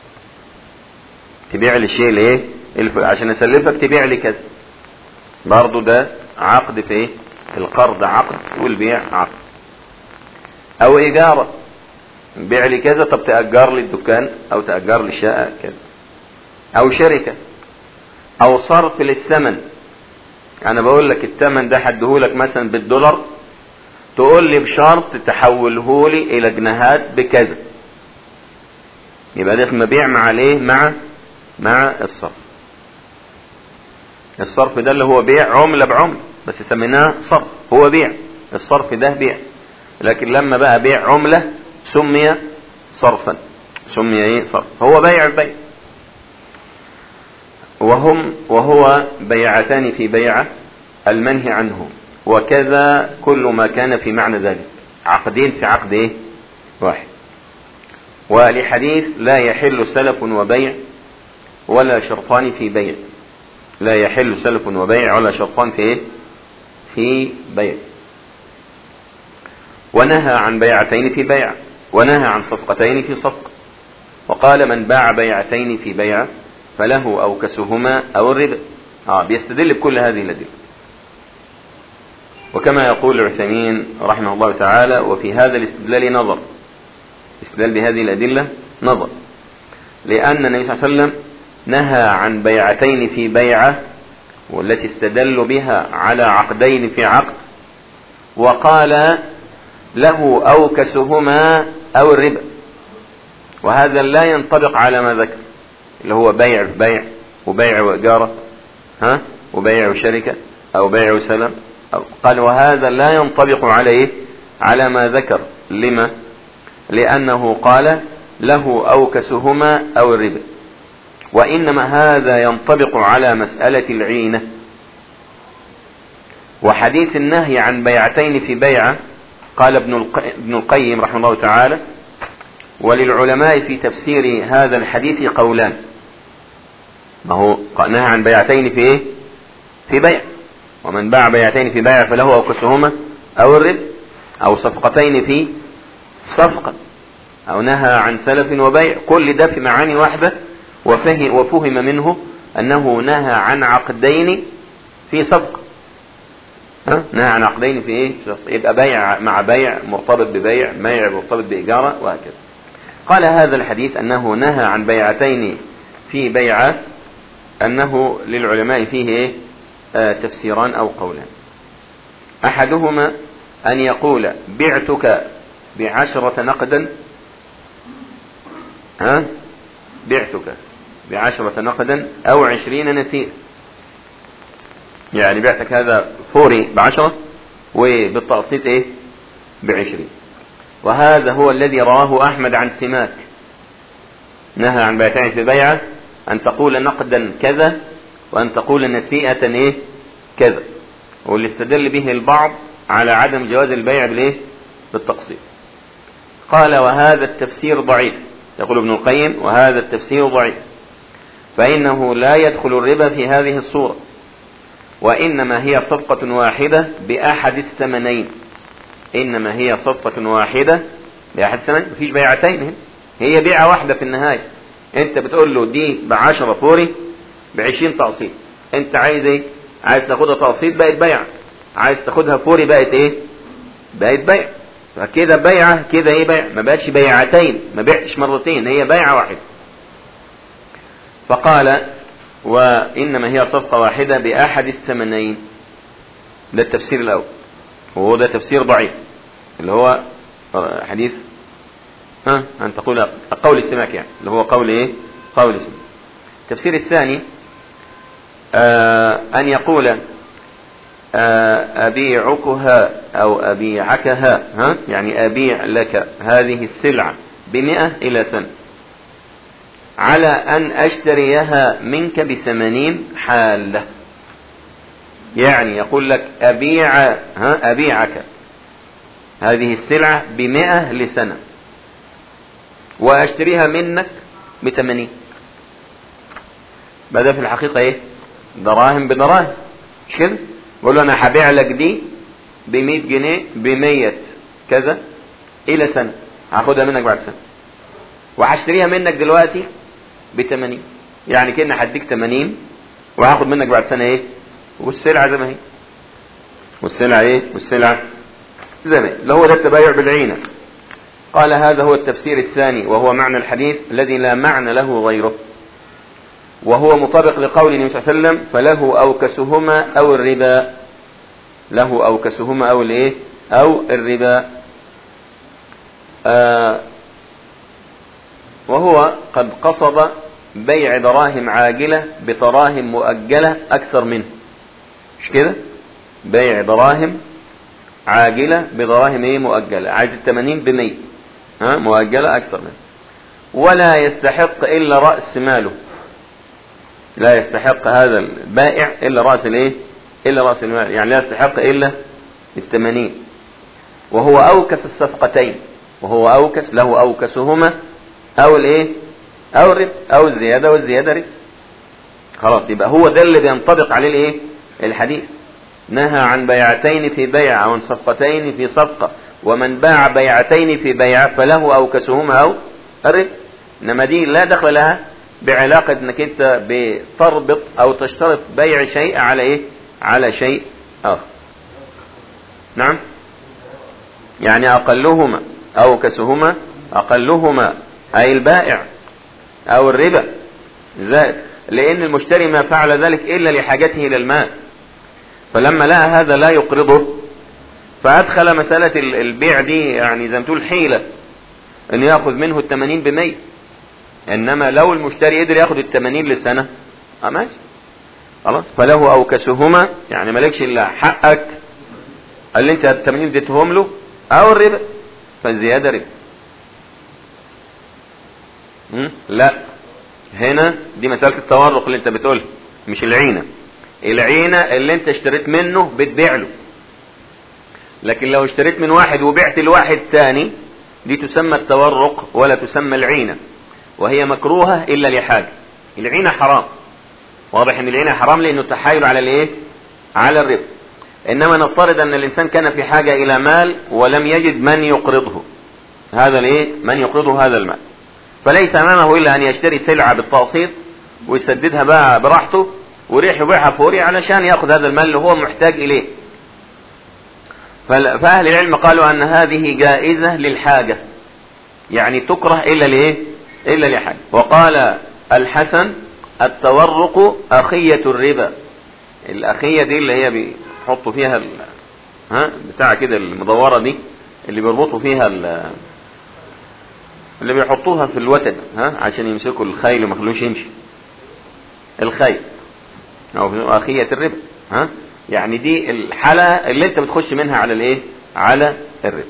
تبيع لي الشيء الايه الفلاني عشان اسلفك تبيع لي كذا برضه ده عقد في ايه القرض عقد والبيع عقد او اجارة بيع لي كذا طب تأجر لي الدكان او تأجر لي الشقة كذا او شركة او صرف للثمن انا بقول لك الثمن ده حدهولك مثلا بالدولار تقول لي بشرط تحوله لي الى جنيهات بكذا يبقى ده مبيع مع الايه مع مع الصرف الصرف ده اللي هو بيع عملة بعملة بس سميناه صرف هو بيع الصرف ده بيع لكن لما بقى بيع عملة سمي صرفا سمي ايه صرف هو بيع البيع وهم وهو بيعتان في بيعة المنهي عنه وكذا كل ما كان في معنى ذلك عقدين في عقد ايه واحد ولحديث لا يحل سلف وبيع ولا شرطان في بيع لا يحل سلف وبيع ولا شرطان في ايه في بيع ونهى عن بيعتين في بيع ونهى عن صفقتين في صفقة وقال من باع بيعتين في بيع فله أو كسهما أو الربا آه بيستدل بكل هذه الأدلة وكما يقول العثيمين رحمه الله تعالى وفي هذا الاستدلال نظر استدلال بهذه الأدلة نظر لأن النبي صلى الله عليه وسلم نهى عن بيعتين في بيعة والتي استدلوا بها على عقدين في عقد وقال له أوكسهما أو الربا وهذا لا ينطبق على ما ذكر اللي هو بيع بيع وبيع وإجارة ها وبيع وشركة أو بيع وسلم أو قال وهذا لا ينطبق على إيه على ما ذكر لما لأنه قال له أوكسهما أو الربا وإنما هذا ينطبق على مسألة العينة وحديث النهي عن بيعتين في بيعة قال ابن ابن القيم رحمه الله تعالى وللعلماء في تفسير هذا الحديث قولان ما هو نهى عن بيعتين في ايه في بيع ومن باع بيعتين في بيع فله او كسهما او الرب او صفقتين في صفقة او نهى عن سلف وبيع كل ده في معاني واحدة وفهم, وفهم منه انه نهى عن عقدين في صفقة ها؟ نهى عن عقدين في ايه يبقى بيع مع بيع مرتبط ببيع بيع مرتبط بإجارة وهكذا قال هذا الحديث انه نهى عن بيعتين في بيعة انه للعلماء فيه ايه آه تفسيران او قولان احدهما ان يقول بعتك بعشرة نقدا ها بعتك بعشرة نقدا او عشرين نسيئة يعني بعتك هذا فوري بعشرة وبالتقسيط ايه بعشرين وهذا هو الذي رواه احمد عن سماك نهى عن بيعتين في بيعة ان تقول نقدا كذا وان تقول نسيئة ايه كذا واللي استدل به البعض على عدم جواز البيع بالايه بالتقسيط قال وهذا التفسير ضعيف يقول ابن القيم وهذا التفسير ضعيف فإنه لا يدخل الربا في هذه الصورة وإنما هي صفقة واحدة بأحد الثمنين إنما هي صفقة واحدة بأحد الثمنين مفيش بيعتين هنا هي بيعة واحدة في النهاية انت بتقول له دي بعشرة فوري بعشرين تقسيط انت عايز ايه عايز تاخدها تقسيط بقت بيع عايز تاخدها فوري بقت ايه بقت بيع فكده بيعة كده ايه بيع ما بقتش بيعتين ما بعتش مرتين هي بيعة واحدة فقال وإنما هي صفقة واحدة بأحد الثمنين ده التفسير الأول وهو ده تفسير ضعيف اللي هو حديث ها أن تقول قول السماك يعني اللي هو قول إيه قول السماك التفسير الثاني آه أن يقول آه أبيعكها أو أبيعكها ها يعني أبيع لك هذه السلعة بمئة إلى سنة على أن أشتريها منك بثمانين حالة يعني يقول لك أبيع ها أبيعك هذه السلعة بمئة لسنة وأشتريها منك بثمانين بدأ في الحقيقة إيه دراهم بدراهم مش كده بقول له أنا هبيع لك دي بمئة جنيه بمية كذا إلى سنة هاخدها منك بعد سنة وهشتريها منك دلوقتي ب 80 يعني كأن هديك 80 وهاخد منك بعد سنة ايه والسلعة زي ما هي والسلعة ايه والسلعة زي ما هي اللي هو ده التبايع بالعينة قال هذا هو التفسير الثاني وهو معنى الحديث الذي لا معنى له غيره وهو مطابق لقول النبي صلى الله عليه وسلم فله أوكسهما أو الربا له أوكسهما أو الايه أو الربا آه وهو قد قصد بيع دراهم عاجلة بتراهم مؤجلة أكثر منه مش كده بيع دراهم عاجلة بدراهم ايه مؤجلة عايز التمانين بمية ها مؤجلة أكثر منه ولا يستحق إلا رأس ماله لا يستحق هذا البائع إلا رأس الايه إلا رأس المال يعني لا يستحق إلا التمانين وهو أوكس الصفقتين وهو أوكس له أوكسهما او الايه او الربا او الزيادة والزيادة ربا خلاص يبقى هو ده اللي بينطبق عليه الايه الحديث نهى عن بيعتين في بيع او عن صفقتين في صفقة ومن باع بيعتين في بيع فله او كسهما او الربا انما دي لا دخل لها بعلاقة انك انت بتربط او تشترط بيع شيء على ايه على شيء اخر نعم يعني اقلهما او كسهما اقلهما أي البائع أو الربا زائد لأن المشتري ما فعل ذلك إلا لحاجته إلى المال فلما لقى هذا لا يقرضه فأدخل مسألة البيع دي يعني زي ما تقول حيلة أن يأخذ منه التمانين بمية إنما لو المشتري قدر يأخذ التمانين لسنة أه ماشي خلاص فله أوكسهما يعني مالكش إلا حقك اللي أنت التمانين اديتهم له أو الربا فالزيادة ربا لا هنا دي مسألة التورق اللي انت بتقولها مش العينة العينة اللي انت اشتريت منه بتبيع له لكن لو اشتريت من واحد وبعت لواحد تاني دي تسمى التورق ولا تسمى العينة وهي مكروهة الا لحاجة العينة حرام واضح ان العينة حرام لانه تحايل على الايه على الربا انما نفترض ان الانسان كان في حاجة الى مال ولم يجد من يقرضه هذا الايه من يقرضه هذا المال فليس امامه الا ان يشتري سلعة بالتقسيط ويسددها بقى براحته وريح يبيعها فوري علشان ياخذ هذا المال اللي هو محتاج اليه فاهل العلم قالوا ان هذه جائزة للحاجة يعني تكره الا لايه الا لحاجة وقال الحسن التورق اخية الربا الاخية دي اللي هي بيحطوا فيها ال... ها بتاع كده المدورة دي اللي بيربطوا فيها ال... اللي بيحطوها في الوتد ها عشان يمسكوا الخيل وما يخلوش يمشي الخيل او اخية الربا ها يعني دي الحالة اللي انت بتخش منها على الايه على الربا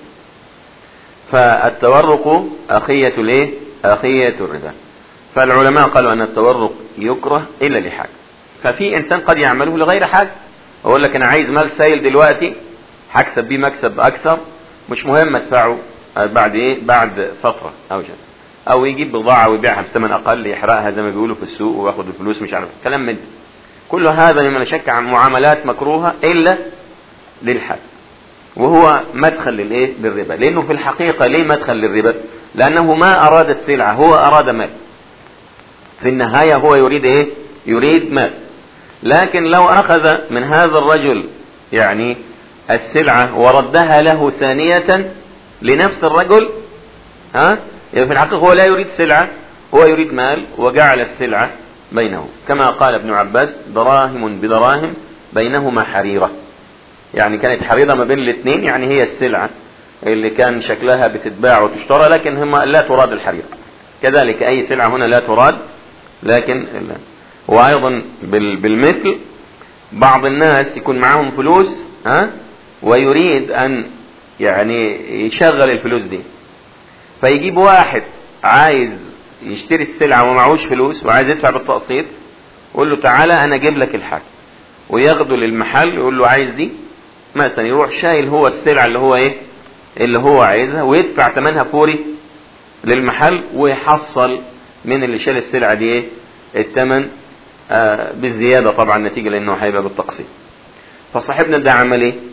فالتورق اخية الايه اخية الربا فالعلماء قالوا ان التورق يكره الا لحاجة ففي انسان قد يعمله لغير حاجة اقول لك انا عايز مال سايل دلوقتي هكسب بيه مكسب اكثر مش مهم ادفعه بعد ايه بعد فترة او شيء او يجيب بضاعة ويبيعها بثمن اقل يحرقها زي ما بيقولوا في السوق وياخد الفلوس مش عارف كلام من ده كل هذا مما لا شك عن معاملات مكروهة الا للحد وهو مدخل للايه للربا لانه في الحقيقة ليه مدخل للربا لانه ما اراد السلعة هو اراد مال في النهاية هو يريد ايه يريد مال لكن لو اخذ من هذا الرجل يعني السلعة وردها له ثانية لنفس الرجل ها يعني في الحقيقة هو لا يريد سلعة هو يريد مال وجعل السلعة بينه كما قال ابن عباس دراهم بدراهم بينهما حريرة يعني كانت حريرة ما بين الاثنين يعني هي السلعة اللي كان شكلها بتتباع وتشترى لكن هم لا تراد الحريرة كذلك أي سلعة هنا لا تراد لكن وأيضا بالمثل بعض الناس يكون معهم فلوس ها ويريد أن يعني يشغل الفلوس دي فيجيب واحد عايز يشتري السلعة ومعهوش فلوس وعايز يدفع بالتقسيط يقول له تعالى أنا أجيب لك الحاجة وياخده للمحل يقول له عايز دي مثلا يروح شايل هو السلعة اللي هو ايه اللي هو عايزها ويدفع ثمنها فوري للمحل ويحصل من اللي شال السلعة دي ايه الثمن آه بالزيادة طبعا نتيجة لانه هيبقى بالتقسيط فصاحبنا ده عمل ايه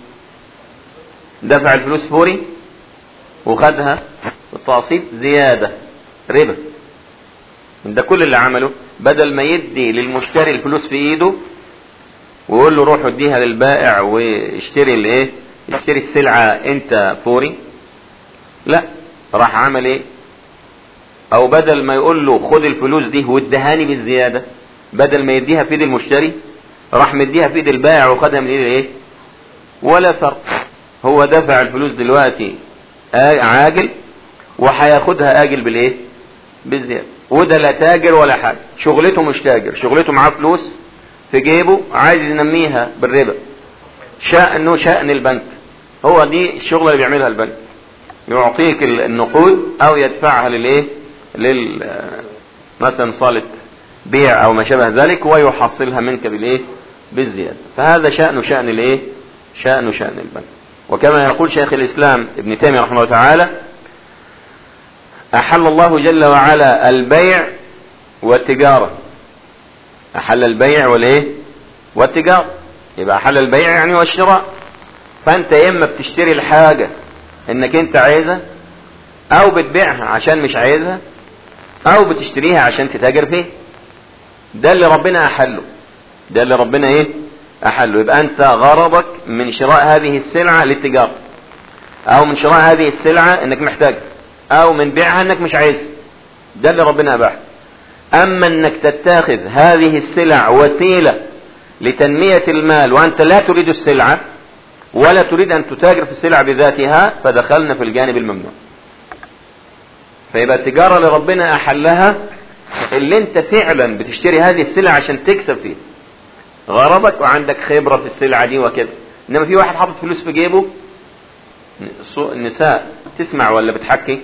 دفع الفلوس فوري وخدها بالتقسيط زيادة ربا ده كل اللي عمله بدل ما يدي للمشتري الفلوس في ايده ويقول له روح اديها للبائع واشتري الايه اشتري السلعة انت فوري لا راح عمل ايه او بدل ما يقول له خد الفلوس دي وادهاني بالزيادة بدل ما يديها في ايد المشتري راح مديها في ايد البائع وخدها من ايد الايه ولا فرق هو دفع الفلوس دلوقتي عاجل وهياخدها اجل بالايه بالزيادة وده لا تاجر ولا حاجة شغلته مش تاجر شغلته معاه فلوس في جيبه عايز ينميها بالربا شأنه شأن البنك هو دي الشغل اللي بيعملها البنك يعطيك النقود او يدفعها للايه لل مثلا صالة بيع او ما شابه ذلك ويحصلها منك بالايه بالزيادة فهذا شأنه شأن الايه شأنه شأن البنك وكما يقول شيخ الاسلام ابن تيمية رحمه الله تعالى احل الله جل وعلا البيع والتجارة احل البيع والايه والتجارة يبقى احل البيع يعني والشراء فانت يا اما بتشتري الحاجة انك انت عايزها او بتبيعها عشان مش عايزها او بتشتريها عشان تتاجر فيه ده اللي ربنا احله ده اللي ربنا ايه احله يبقى انت غرضك من شراء هذه السلعة للتجارة او من شراء هذه السلعة انك محتاجها او من بيعها انك مش عايزها ده اللي ربنا اباحه اما انك تتخذ هذه السلع وسيلة لتنمية المال وانت لا تريد السلعة ولا تريد ان تتاجر في السلع بذاتها فدخلنا في الجانب الممنوع فيبقى التجارة اللي ربنا احلها اللي انت فعلا بتشتري هذه السلع عشان تكسب فيها غرضك وعندك خبرة في السلعة دي وكده انما في واحد حاطط فلوس في جيبه النساء تسمع ولا بتحكي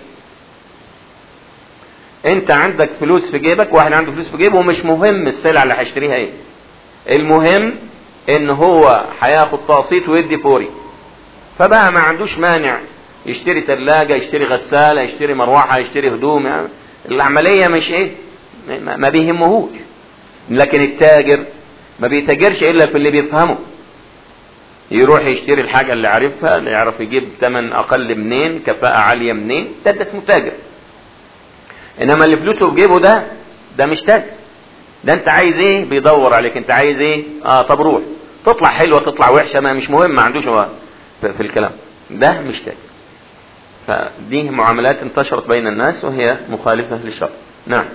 انت عندك فلوس في جيبك واحد عنده فلوس في جيبه ومش مهم السلعة اللي هيشتريها ايه المهم ان هو هياخد تقسيط ويدي فوري فبقى ما عندوش مانع يشتري ثلاجة يشتري غسالة يشتري مروحة يشتري هدوم يعني العملية مش ايه ما بيهمهوش لكن التاجر ما بيتاجرش الا في اللي بيفهمه يروح يشتري الحاجة اللي عارفها اللي يعرف يجيب ثمن اقل منين كفاءة عالية منين ده ده اسمه تاجر انما اللي فلوسه في جيبه ده ده مش تاجر ده انت عايز ايه بيدور عليك انت عايز ايه اه طب روح تطلع حلوة تطلع وحشة ما مش مهم ما عندوش هو في, في الكلام ده مش تاجر فدي معاملات انتشرت بين الناس وهي مخالفة للشرع نعم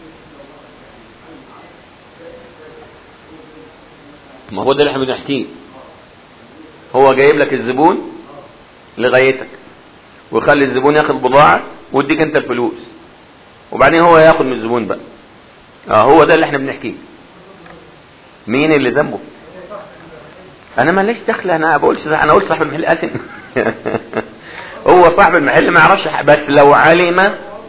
ما هو ده اللي احنا بنحكيه هو جايب لك الزبون لغايتك ويخلي الزبون ياخد بضاعة ويديك انت الفلوس وبعدين هو ياخد من الزبون بقى اه هو ده اللي احنا بنحكيه مين اللي ذنبه انا ماليش دخل انا بقولش انا قلت صاحب المحل قاتل هو صاحب المحل ما يعرفش بس لو علم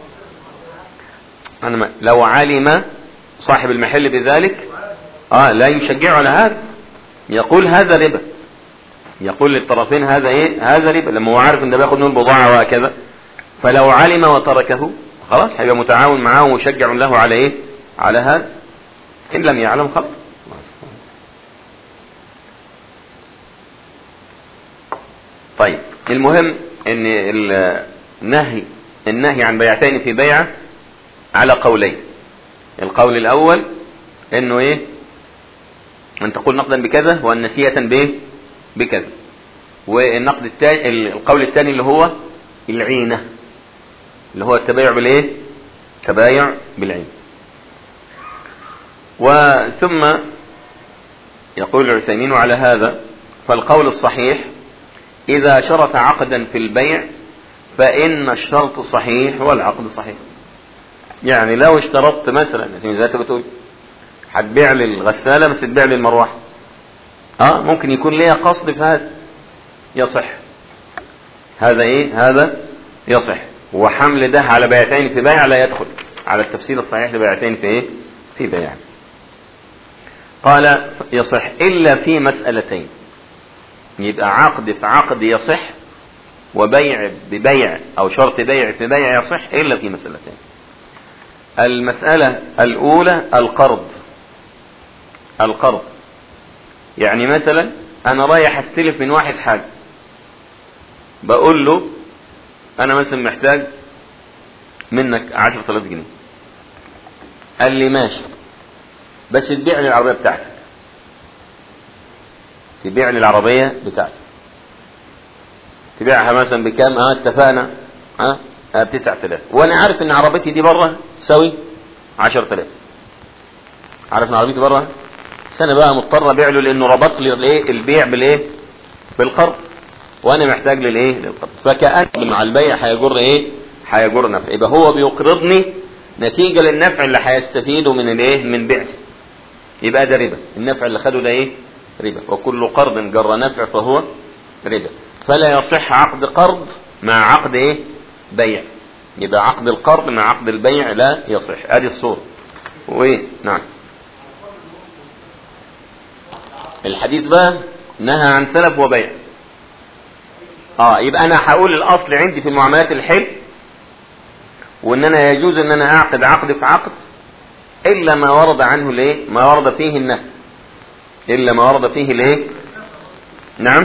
انا ما لو علم صاحب المحل بذلك اه لا يشجعه على هذا يقول هذا ربا يقول للطرفين هذا ايه هذا ربا لما هو عارف ان ده بياخد منه البضاعه وهكذا فلو علم وتركه خلاص هيبقى متعاون معاه ومشجع له على ايه على هذا ان لم يعلم خلاص طيب المهم ان النهي النهي عن بيعتين في بيعة على قولين القول الاول انه ايه ان تقول نقدا بكذا وان نسيئة بايه بكذا والنقد الثاني القول الثاني اللي هو العينة اللي هو التبايع بالايه تبايع بالعين وثم يقول العثيمين على هذا فالقول الصحيح إذا شرط عقدا في البيع فإن الشرط صحيح والعقد صحيح يعني لو اشترطت مثلا زي ما بتقول هتبيع لي الغسالة بس تبيع لي المروحة اه ممكن يكون ليها قصد في هذا يصح هذا ايه هذا يصح وحمل ده على بيعتين في بيع لا يدخل على التفسير الصحيح لبيعتين في ايه في بيع قال يصح الا في مسألتين يبقى عقد في عقد يصح وبيع ببيع او شرط بيع في بيع يصح الا في مسألتين المسألة الاولى القرض القرض يعني مثلا انا رايح استلف من واحد حاجة بقول له انا مثلا محتاج منك عشرة آلاف جنيه قال لي ماشي بس تبيع لي العربية بتاعتك تبيع لي العربية بتاعتك تبيعها مثلا بكام اه اتفقنا اه ب 9000 وانا عارف ان عربيتي دي بره تساوي 10000 عارف ان عربيتي بره سنة بقى مضطر ابيع له لانه ربط لي الايه البيع بالايه بالقرض وانا محتاج للايه للقرض فكأن مع البيع هيجر ايه هيجر نفع يبقى هو بيقرضني نتيجة للنفع اللي هيستفيده من الايه من بيعتي يبقى ده ربا النفع اللي خده ده ايه ربا وكل قرض جر نفع فهو ربا فلا يصح عقد قرض مع عقد ايه بيع يبقى عقد القرض مع عقد البيع لا يصح ادي الصورة وايه نعم الحديث بقى نهى عن سلف وبيع اه يبقى انا هقول الاصل عندي في المعاملات الحل وان انا يجوز ان انا اعقد عقد في عقد الا ما ورد عنه الايه ما ورد فيه النهي الا ما ورد فيه الايه نعم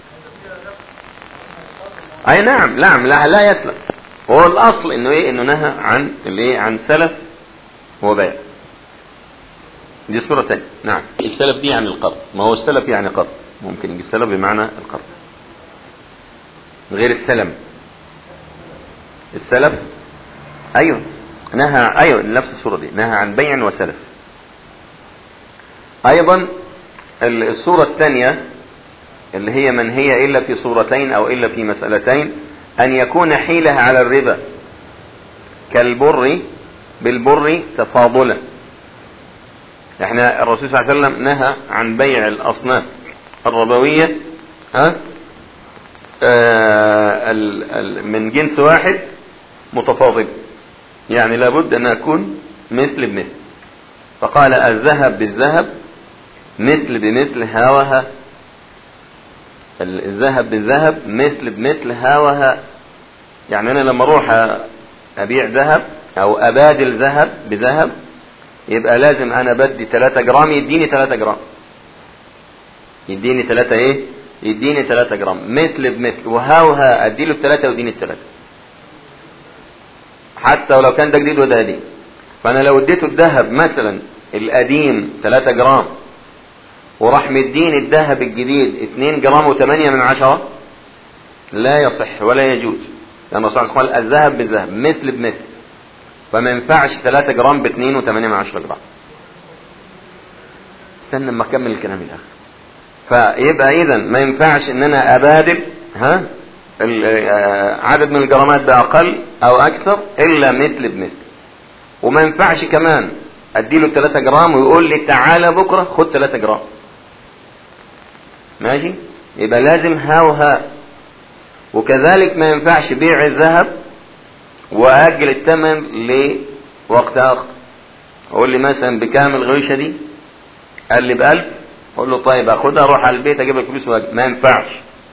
اي نعم نعم لا لا يسلم هو الاصل انه ايه انه نهى عن الايه عن سلف وبيع دي صورة تانية نعم السلف دي يعني القرض ما هو السلف يعني قرض ممكن يجي السلف بمعنى القرض غير السلم السلف ايوه نهى ايوه نفس الصورة دي نهى عن بيع وسلف ايضا الصورة الثانية اللي هي من هي الا في صورتين او الا في مسألتين ان يكون حيلة على الربا كالبر بالبر تفاضلا احنا الرسول صلى الله عليه وسلم نهى عن بيع الاصناف الربوية ها آه ال ال من جنس واحد متفاضل يعني لابد ان اكون مثل بمثل فقال الذهب بالذهب مثل بمثل هاوها الذهب بالذهب مثل بمثل هاوها يعني انا لما اروح ابيع ذهب او ابادل ذهب بذهب يبقى لازم انا بدي 3 جرام يديني 3 جرام يديني 3 ايه يديني 3 جرام مثل بمثل وهاوها اديله بثلاثة ويديني الثلاثة حتى ولو كان ده جديد وده قديم فانا لو اديته الذهب مثلا القديم 3 جرام وراح مديني الذهب الجديد 2 جرام و8 من عشرة لا يصح ولا يجوز لما صلى الله عليه وسلم الذهب بالذهب مثل بمثل فما ينفعش 3 جرام ب 2 و8 من 10 جرام استنى اما اكمل الكلام الاخر فيبقى اذا ما ينفعش ان انا ابادل ها عدد من الجرامات باقل او اكثر الا مثل بمثل وما ينفعش كمان اديله 3 جرام ويقول لي تعالى بكره خد 3 جرام ماشي يبقى لازم ها وها وكذلك ما ينفعش بيع الذهب واجل الثمن لوقت اخر اقول لي مثلا بكام الغيشه دي قال لي بألف اقول له طيب اخدها اروح على البيت اجيب لك فلوس واجي ما ينفعش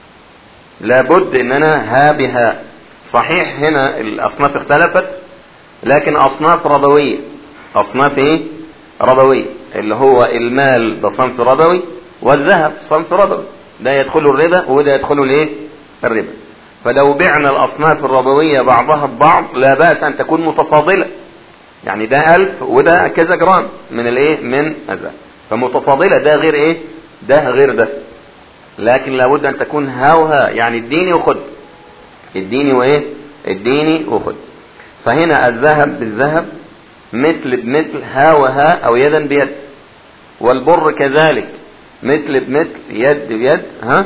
لابد ان انا ها بها صحيح هنا الاصناف اختلفت لكن أصناف ربوية أصناف إيه ربوية اللي هو المال ده صنف ربوي والذهب صنف ربوي ده يدخل الربا وده يدخل الايه الربا فلو بعنا الأصناف الربوية بعضها ببعض لا بأس أن تكون متفاضلة يعني ده ألف وده كذا جرام من الايه من الذهب فمتفاضلة ده غير ايه ده غير ده لكن لابد ان تكون هاوها يعني اديني وخد اديني وايه اديني وخد فهنا الذهب بالذهب مثل بمثل ها وها او يدا بيد والبر كذلك مثل بمثل يد بيد ها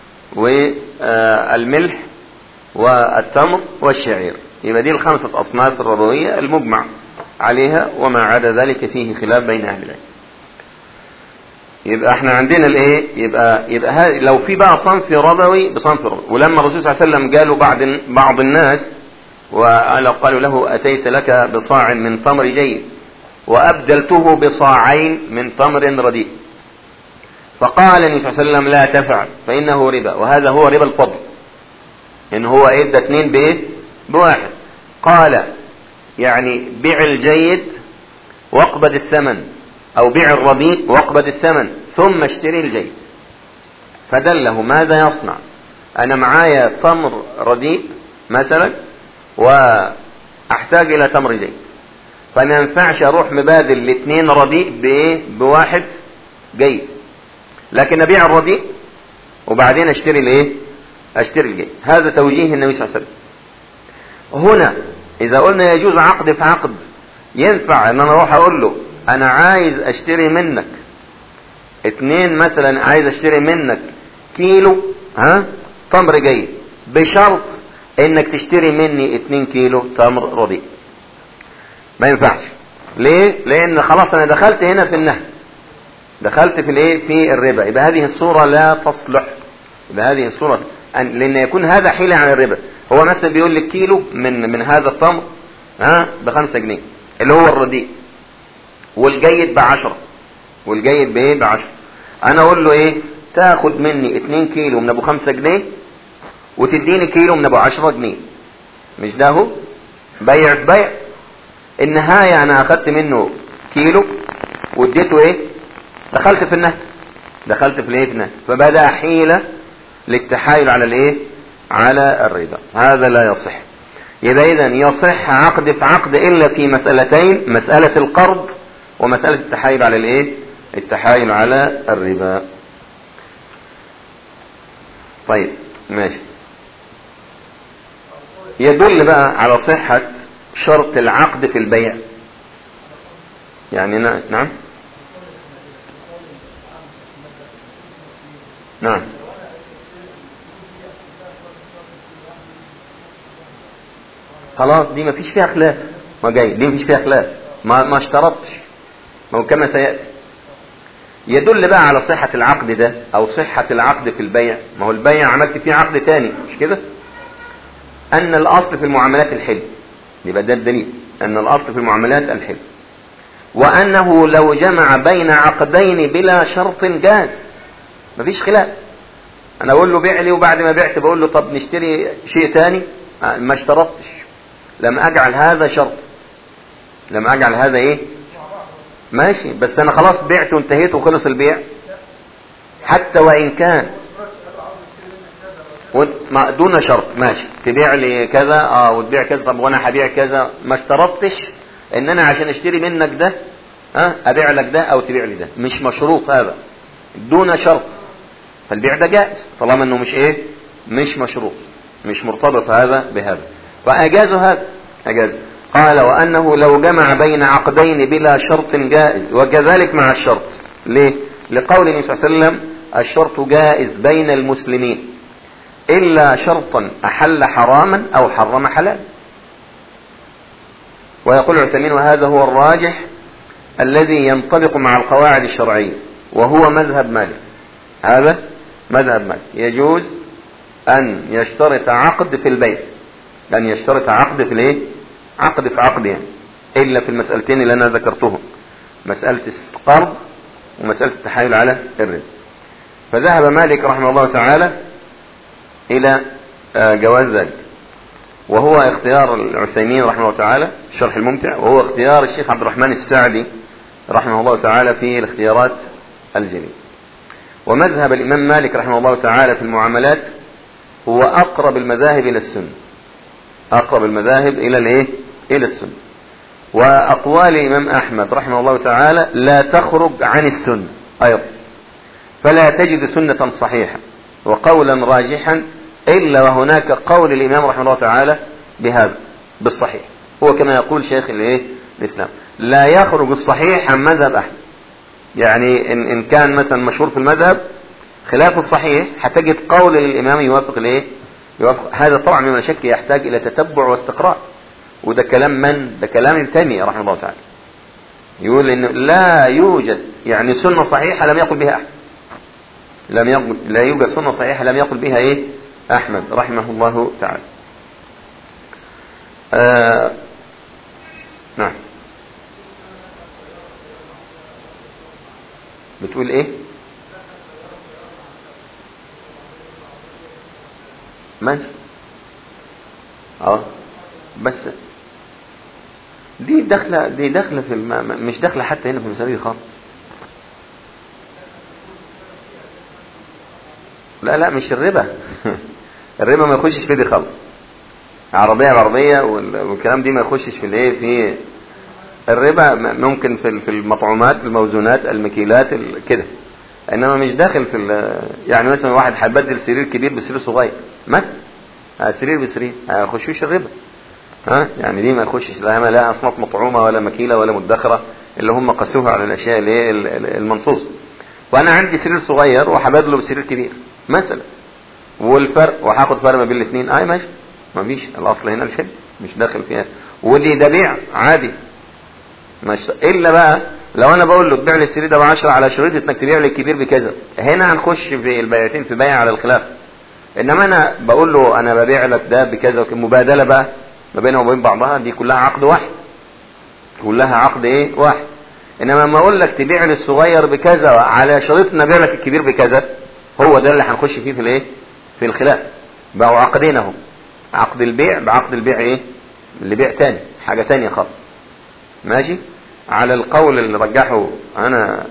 والملح والتمر والشعير يبقى دي الخمسة أصناف الربوية المجمع عليها وما عدا ذلك فيه خلاف بين أهل العلم يبقى احنا عندنا الايه يبقى يبقى لو في بقى صنف ربوي بصنف ربوي ولما الرسول صلى الله عليه وسلم قالوا بعض بعض الناس وقالوا له اتيت لك بصاع من تمر جيد وابدلته بصاعين من تمر رديء فقال النبي صلى الله عليه وسلم لا تفعل فانه ربا وهذا هو ربا الفضل ان هو ادى اثنين بايه بواحد قال يعني بيع الجيد واقبض الثمن او بيع الرديء واقبض الثمن ثم اشتري الجيد فدله ماذا يصنع انا معايا تمر رديء مثلا واحتاج الى تمر جيد فما ينفعش اروح مبادل الاثنين رديء بايه بواحد جيد لكن ابيع الرديء وبعدين اشتري الايه اشتري الجيد هذا توجيه النبي صلى الله عليه وسلم هنا اذا قلنا يجوز عقد في عقد ينفع ان انا اروح اقول له انا عايز اشتري منك اتنين مثلا عايز اشتري منك كيلو ها تمر جيد بشرط انك تشتري مني اتنين كيلو تمر رديء ما ينفعش ليه لان خلاص انا دخلت هنا في النهي دخلت في الايه في الربا يبقى هذه الصورة لا تصلح يبقى هذه الصورة لان يكون هذا حيلة عن الربا هو مثلا بيقول لك كيلو من من هذا التمر ها بخمسة جنيه اللي هو الرديء والجيد بعشرة والجيد بايه بعشرة انا اقول له ايه تاخد مني اتنين كيلو من ابو خمسة جنيه وتديني كيلو من ابو عشرة جنيه مش ده هو بيع بيع النهاية انا اخدت منه كيلو واديته ايه دخلت في النهي دخلت في الايه في النهي فبدأ حيلة للتحايل على الايه على الربا هذا لا يصح يبقى اذا يصح عقد في عقد الا في مسألتين مسألة القرض ومسألة التحايل على الايه التحايل على الربا طيب ماشي يدل بقى على صحة شرط العقد في البيع يعني نعم نعم خلاص دي ما فيش فيها خلاف ما جاي دي ما فيش فيها خلاف ما ما اشترطش ما هو كما سيأتي يدل بقى على صحة العقد ده او صحة العقد في البيع ما هو البيع عملت فيه عقد تاني مش كده ان الاصل في المعاملات الحل يبقى ده الدليل ان الاصل في المعاملات الحل وانه لو جمع بين عقدين بلا شرط جاز مفيش خلاف انا اقول له بيع لي وبعد ما بعت بقول له طب نشتري شيء تاني ما اشترطتش لم اجعل هذا شرط لم اجعل هذا ايه ماشي بس انا خلاص بعت وانتهيت وخلص البيع حتى وان كان دون شرط ماشي تبيع لي كذا اه وتبيع كذا طب وانا هبيع كذا ما اشترطتش ان انا عشان اشتري منك ده اه ابيع لك ده او تبيع لي ده مش مشروط هذا دون شرط فالبيع ده جائز طالما انه مش ايه مش مشروط مش مرتبط هذا بهذا فاجازوا هذا اجاز قال وانه لو جمع بين عقدين بلا شرط جائز وكذلك مع الشرط ليه لقول النبي صلى الله عليه وسلم الشرط جائز بين المسلمين الا شرطا احل حراما او حرم حلال ويقول العثيمين وهذا هو الراجح الذي ينطبق مع القواعد الشرعيه وهو مذهب مالك هذا مذهب مالك يجوز ان يشترط عقد في البيع ان يشترط عقد في الايه عقد في عقد يعني الا في المسألتين اللي انا ذكرتهم مسألة القرض ومسألة التحايل على الرزق فذهب مالك رحمه الله تعالى الى جواز ذلك وهو اختيار العثيمين رحمه الله تعالى الشرح الممتع وهو اختيار الشيخ عبد الرحمن السعدي رحمه الله تعالى في الاختيارات الجليل ومذهب الإمام مالك رحمه الله تعالى في المعاملات هو أقرب المذاهب إلى السنة أقرب المذاهب إلى الإيه؟ إلى السنة وأقوال الإمام أحمد رحمه الله تعالى لا تخرج عن السنة أيضا فلا تجد سنة صحيحة وقولا راجحا إلا وهناك قول الإمام رحمه الله تعالى بهذا بالصحيح هو كما يقول شيخ الإيه؟ الإسلام لا يخرج الصحيح عن مذهب أحمد يعني إن, إن كان مثلا مشهور في المذهب خلاف الصحيح هتجد قول للإمام يوافق الإيه؟ يوافق هذا طبعا من شك يحتاج إلى تتبع واستقراء وده كلام من؟ ده كلام ابن تيمية رحمه الله تعالى يقول إنه لا يوجد يعني سنة صحيحة لم يقل بها أحد لم يقل لا يوجد سنة صحيحة لم يقل بها إيه؟ أحمد رحمه الله تعالى آه نعم بتقول ايه ماشي اه بس دي داخله دي داخله في الم... مش داخله حتى هنا في المسألة دي خالص لا لا مش الربا الربا ما يخشش في دي خالص عربية بعربية والكلام دي ما يخشش في الايه في الربا ممكن في في المطعومات الموزونات المكيلات كده انما مش داخل في يعني مثلا واحد هيبدل سرير كبير بسرير صغير مثلا سرير بسرير ما يخشوش الربا ها يعني دي ما يخشش لا لا اصناف مطعومه ولا مكيله ولا مدخره اللي هم قاسوها على الاشياء اللي هي المنصوصه وانا عندي سرير صغير وهبدله بسرير كبير مثلا والفرق وهاخد فرق ما بين الاثنين اي ماشي ما فيش الاصل هنا الحل مش داخل فيها ودي ده بيع عادي مش الا بقى لو انا بقول له تبيع لي السرير ده ب 10 على شريط انك تبيع لي الكبير بكذا هنا هنخش في البيعتين في بيع على الخلاف انما انا بقول له انا ببيع لك ده بكذا مبادله بقى ما بينها وبين بعضها دي كلها عقد واحد كلها عقد ايه واحد انما لما اقول لك تبيع لي الصغير بكذا على شريط ان ابيع لك الكبير بكذا هو ده اللي هنخش فيه في الايه في الخلاف بقوا عقدين اهو عقد البيع بعقد البيع ايه لبيع تاني حاجه تانية خالص ماشي على القول اللي رجحه انا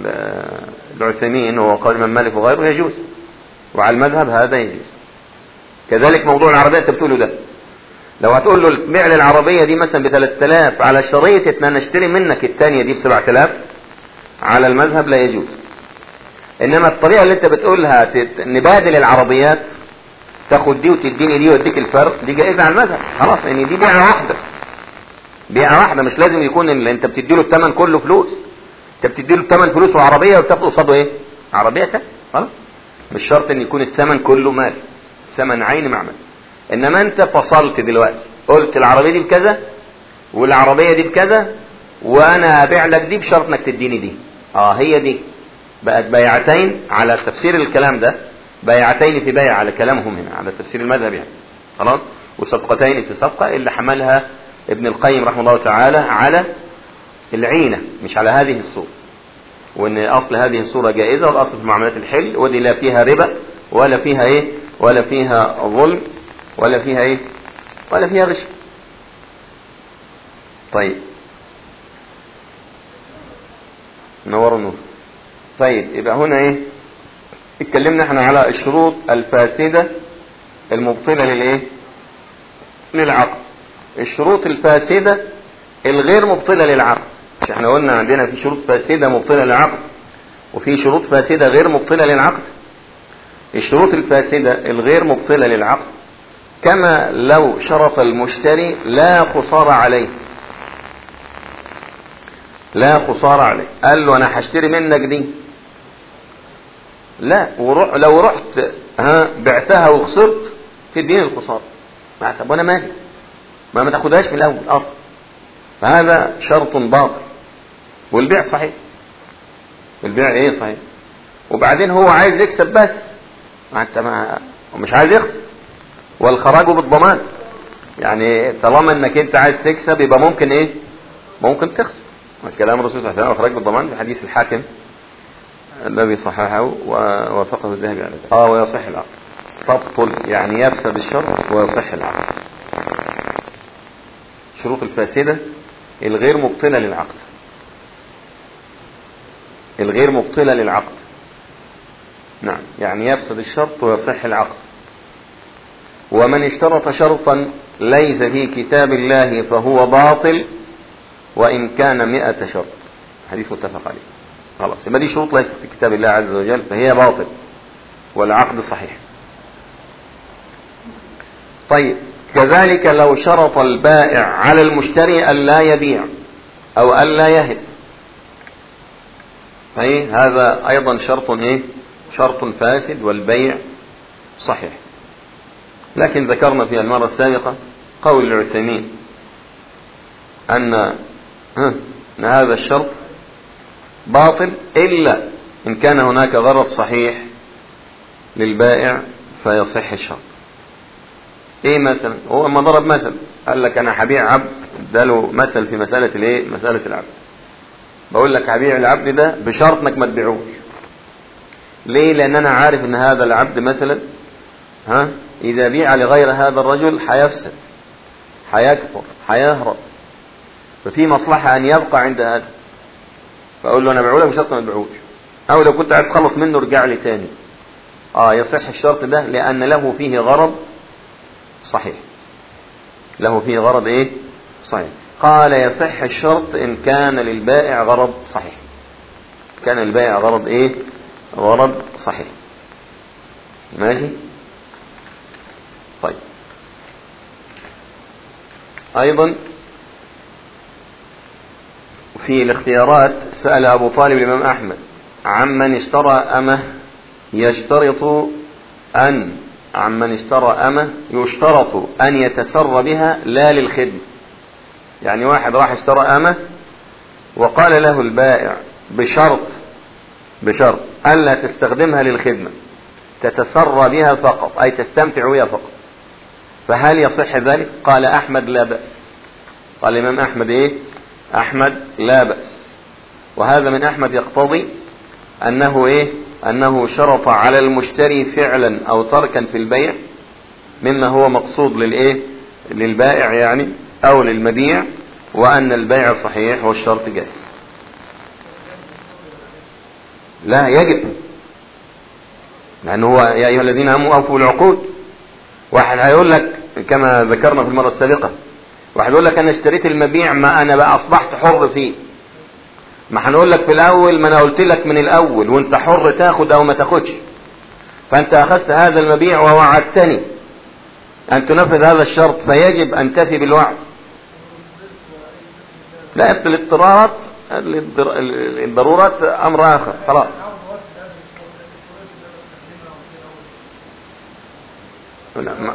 العثيمين هو قول من مالك وغيره يجوز وعلى المذهب هذا يجوز كذلك موضوع العربية انت بتقوله ده لو هتقول له بيع لي العربية دي مثلا ب 3000 على شريط ان انا اشتري منك الثانية دي ب 7000 على المذهب لا يجوز انما الطريقة اللي انت بتقولها نبادل العربيات تاخد دي وتديني دي واديك الفرق دي جائزة على المذهب خلاص لان يعني دي بيعة واحدة بيعة واحدة مش لازم يكون اللي انت بتدي له الثمن كله فلوس انت بتدي له الثمن فلوس وعربية وتاخد قصاده ايه عربية تانية خلاص مش شرط ان يكون الثمن كله مال ثمن عين معمل انما انت فصلت دلوقتي قلت العربية دي بكذا والعربية دي بكذا وانا ابيع لك دي بشرط انك تديني دي اه هي دي بقت بيعتين على تفسير الكلام ده بيعتين في بيع على كلامهم هنا على تفسير المذهب يعني خلاص وصفقتين في صفقة اللي حملها ابن القيم رحمه الله تعالى على العينة مش على هذه الصورة وان اصل هذه الصورة جائزة والاصل في معاملات الحل ودي لا فيها ربا ولا فيها ايه ولا فيها ظلم ولا فيها ايه ولا فيها غش طيب نور النور طيب يبقى هنا ايه اتكلمنا احنا على الشروط الفاسدة المبطلة للايه للعقد الشروط الفاسدة الغير مبطلة للعقد مش احنا قلنا عندنا في شروط فاسدة مبطلة للعقد وفي شروط فاسدة غير مبطلة للعقد الشروط الفاسدة الغير مبطلة للعقد كما لو شرط المشتري لا خسارة عليه لا خسارة عليه قال له انا هشتري منك دي لا وروح لو رحت ها بعتها وخسرت تديني الخسارة طب وانا مالي ما ما تاخدهاش من الاول اصلا فهذا شرط باطل والبيع صحيح البيع ايه صحيح وبعدين هو عايز يكسب بس ما انت ما مش عايز يخسر والخراج بالضمان يعني طالما انك انت عايز تكسب يبقى ممكن ايه ممكن تخسر كلام الرسول صلى الله عليه وسلم الخراج بالضمان في حديث الحاكم الذي صححه ووافقه الذهبي على ذلك اه ويصح العقد تبطل يعني يفسد الشرط ويصح العقد الشروط الفاسدة الغير مبطلة للعقد الغير مبطلة للعقد نعم يعني يفسد الشرط ويصح العقد ومن اشترط شرطا ليس في كتاب الله فهو باطل وإن كان مئة شرط حديث متفق عليه خلاص يبقى دي شروط ليست في كتاب الله عز وجل فهي باطل والعقد صحيح طيب كذلك لو شرط البائع على المشتري أن لا يبيع أو أن لا يهب فإيه هذا أيضا شرط إيه شرط فاسد والبيع صحيح لكن ذكرنا في المرة السابقة قول العثيمين أن أن هذا الشرط باطل إلا إن كان هناك غرض صحيح للبائع فيصح الشرط ايه مثلا هو ما ضرب مثل قال لك انا هبيع عبد اداله مثل في مسألة الايه مسألة العبد بقول لك هبيع العبد ده بشرط انك ما تبيعوش ليه لان انا عارف ان هذا العبد مثلا ها اذا بيع لغير هذا الرجل هيفسد هيكفر هيهرب ففي مصلحة ان يبقى عند هذا فاقول له انا بيعه لك بشرط ما تبيعوش او لو كنت عايز تخلص منه ارجع لي تاني اه يصح الشرط ده لان له فيه غرض صحيح له فيه غرض ايه صحيح قال يصح الشرط ان كان للبائع غرض صحيح كان للبائع غرض ايه غرض صحيح ماشي طيب ايضا في الاختيارات سأل ابو طالب الامام احمد عمن اشترى امه يشترط ان عمن اشترى أمة يشترط أن يتسر بها لا للخدمة يعني واحد راح اشترى أمة وقال له البائع بشرط بشرط ألا تستخدمها للخدمة تتسر بها فقط أي تستمتع بها فقط فهل يصح ذلك قال أحمد لا بأس قال الإمام أحمد إيه أحمد لا بأس وهذا من أحمد يقتضي أنه إيه أنه شرط على المشتري فعلا أو تركا في البيع مما هو مقصود للإيه للبائع يعني أو للمبيع وأن البيع صحيح والشرط جائز لا يجب لأنه هو يا أيها الذين آمنوا أوفوا العقود واحد هيقول لك كما ذكرنا في المرة السابقة واحد يقول لك أنا اشتريت المبيع ما أنا بقى أصبحت حر فيه ما هنقول لك في الاول ما انا قلت لك من الاول وانت حر تاخد او ما تاخدش فانت اخذت هذا المبيع ووعدتني ان تنفذ هذا الشرط فيجب ان تفي بالوعد لا الاضطرارات الضرورات امر اخر خلاص لا ما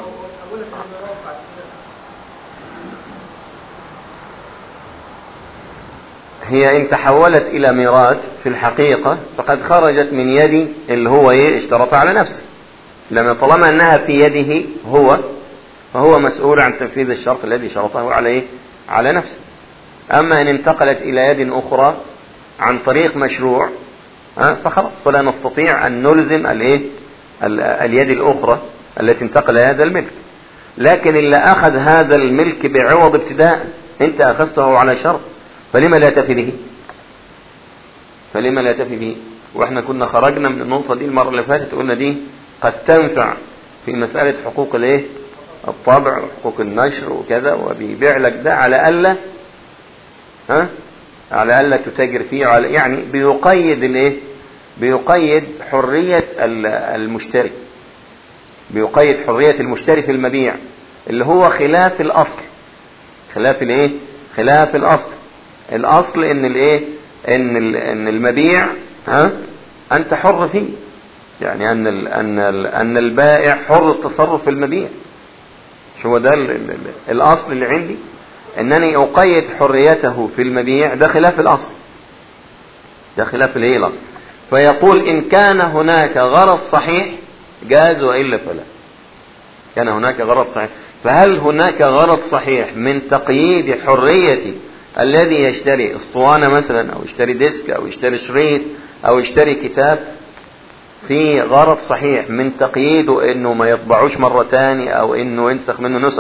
هي ان تحولت الى ميراث في الحقيقة فقد خرجت من يدي اللي هو ايه اشترط على نفسه لما طالما انها في يده هو فهو مسؤول عن تنفيذ الشرط الذي شرطه على ايه على نفسه اما ان انتقلت الى يد اخرى عن طريق مشروع فخلاص فلا نستطيع ان نلزم الايه اليد الاخرى التي انتقل هذا الملك لكن اللي اخذ هذا الملك بعوض ابتداء انت اخذته على شرط فلما لا تفي به فلما لا تفي به واحنا كنا خرجنا من النقطة دي المرة اللي فاتت قلنا دي قد تنفع في مسألة حقوق الايه الطبع وحقوق النشر وكذا وبيبيع لك ده على ألا ها على ألا تتاجر فيه على يعني بيقيد الايه بيقيد حرية المشتري بيقيد حرية المشتري في المبيع اللي هو خلاف الأصل خلاف الايه خلاف الأصل الاصل ان الايه ان ان المبيع ها انت حر فيه يعني ان ال ان ال ان البائع حر التصرف في المبيع شو هو ده ال ال الاصل اللي عندي انني اقيد حريته في المبيع ده خلاف الاصل ده خلاف الايه الاصل فيقول ان كان هناك غرض صحيح جاز والا فلا كان هناك غرض صحيح فهل هناك غرض صحيح من تقييد حريتي الذي يشتري اسطوانة مثلا او يشتري ديسك او يشتري شريط او يشتري كتاب في غرض صحيح من تقييده انه ما يطبعوش مرة تاني او انه ينسخ منه نسخ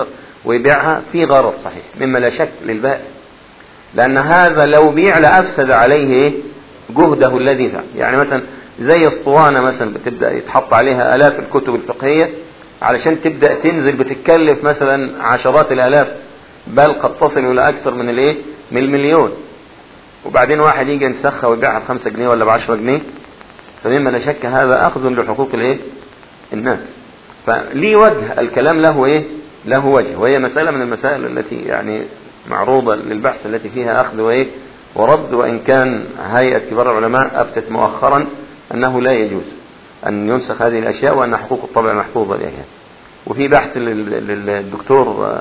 ويبيعها في غرض صحيح مما لا شك للبائع لأن هذا لو بيع لأفسد عليه إيه؟ جهده الذي فعل يعني مثلا زي اسطوانة مثلا بتبدأ يتحط عليها آلاف الكتب الفقهية علشان تبدأ تنزل بتتكلف مثلا عشرات الآلاف بل قد تصل إلى أكثر من الإيه من المليون وبعدين واحد يجي ينسخها ويبيعها بخمسة جنيه ولا بعشرة جنيه فمما لا شك هذا أخذ لحقوق الإيه الناس فلي وجه الكلام له إيه له وجه وهي مسألة من المسائل التي يعني معروضة للبحث التي فيها أخذ وإيه ورد وإن كان هيئة كبار العلماء أفتت مؤخرا أنه لا يجوز أن ينسخ هذه الأشياء وأن حقوق الطبع محفوظة لها وفي بحث للدكتور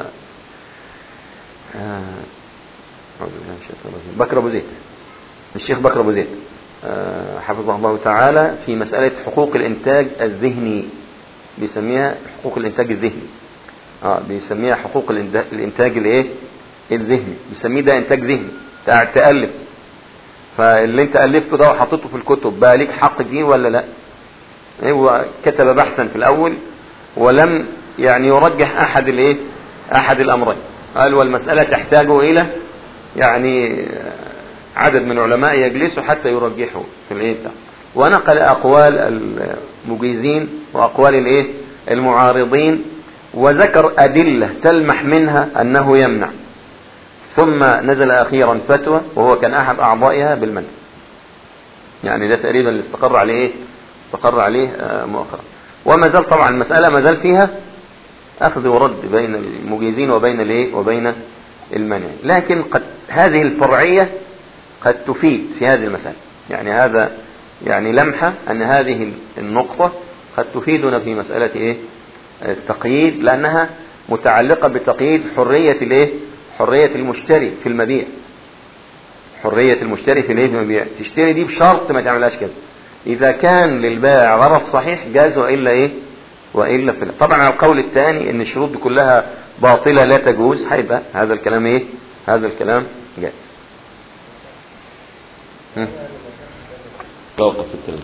بكر أبو زيد الشيخ بكر أبو زيد حفظه الله تعالى في مسألة حقوق الإنتاج الذهني بيسميها حقوق الإنتاج الذهني اه بيسميها حقوق الإنتاج الإيه الذهني بيسميه ده إنتاج ذهني قاعد تألف فاللي انت ألفته ده وحطيته في الكتب بقى ليك حق دي ولا لا هو كتب بحثا في الأول ولم يعني يرجح أحد الإيه أحد الأمرين قال والمسألة تحتاج إلى يعني عدد من العلماء يجلسوا حتى يرجحوا في الإيه ونقل أقوال المجيزين وأقوال الإيه المعارضين وذكر أدلة تلمح منها أنه يمنع ثم نزل أخيرا فتوى وهو كان أحد أعضائها بالمنع يعني ده تقريبا اللي استقر عليه إيه؟ استقر عليه مؤخرا وما زال طبعا المسألة ما زال فيها أخذ ورد بين المجيزين وبين الايه وبين المنع لكن قد هذه الفرعية قد تفيد في هذه المسألة يعني هذا يعني لمحة أن هذه النقطة قد تفيدنا في مسألة إيه التقييد لأنها متعلقة بتقييد حرية الإيه حرية المشتري في المبيع حرية المشتري في الايه في المبيع تشتري دي بشرط ما تعملهاش كده إذا كان للبائع غرض صحيح جاز وإلا إيه وإلا في طبعا على القول الثاني ان الشروط دي كلها باطلة لا تجوز هيبقى هذا الكلام ايه هذا الكلام جائز توقف الكلام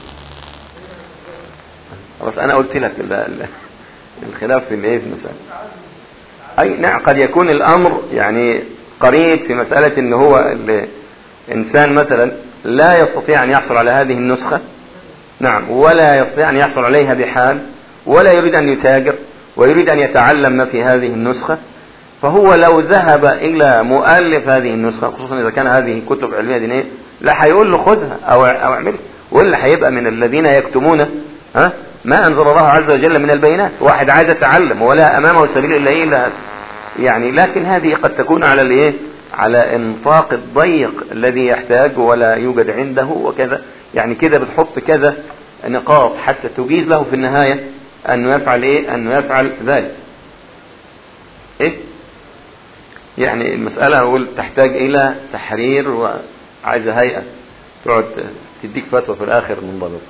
بس انا قلت لك ال- ال- الخلاف في الايه في المسألة اي نعم قد يكون الامر يعني قريب في مسألة ان هو الانسان مثلا لا يستطيع ان يحصل على هذه النسخة نعم ولا يستطيع ان يحصل عليها بحال ولا يريد ان يتاجر ويريد ان يتعلم ما في هذه النسخة فهو لو ذهب الى مؤلف هذه النسخة خصوصا اذا كان هذه كتب علمية دينية لا هيقول له خذها او او اعملها ولا هيبقى من الذين يكتمون ها ما انزل الله عز وجل من البينات واحد عايز يتعلم ولا امامه سبيل الا ايه الا يعني لكن هذه قد تكون على الايه على انفاق الضيق الذي يحتاج ولا يوجد عنده وكذا يعني كده بتحط كذا نقاط حتى تجيز له في النهاية انه يفعل ايه انه يفعل ذلك ايه يعني المسألة اقول تحتاج الى تحرير وعايزة هيئة تقعد تديك فتوى في الاخر منضبطة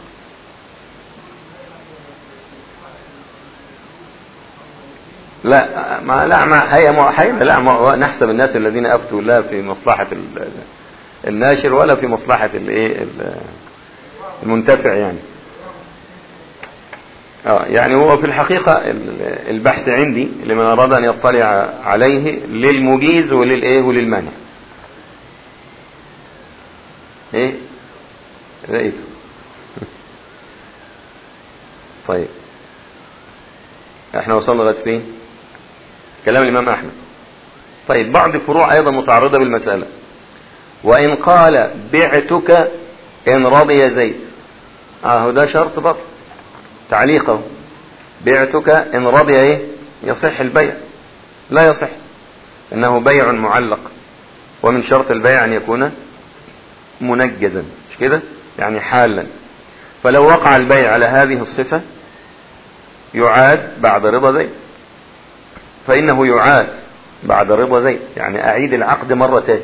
لا ما لا ما هي هي لا ما نحسب الناس الذين افتوا لا في مصلحة ال- الناشر ولا في مصلحة الايه ال- المنتفع يعني اه يعني هو في الحقيقة ال- البحث عندي لمن اراد ان يطلع عليه للمجيز وللايه وللمانع ايه لقيته طيب احنا وصلنا لغايه فين كلام الامام احمد طيب بعض الفروع ايضا متعرضه بالمساله وان قال بعتك ان رضي زيد اهو ده شرط برضه تعليقه بعتك ان رضي ايه يصح البيع لا يصح انه بيع معلق ومن شرط البيع ان يكون منجزا مش كده يعني حالا فلو وقع البيع على هذه الصفه يعاد بعد رضا زيد فإنه يعاد بعد رضا زيد يعني أعيد العقد مرتين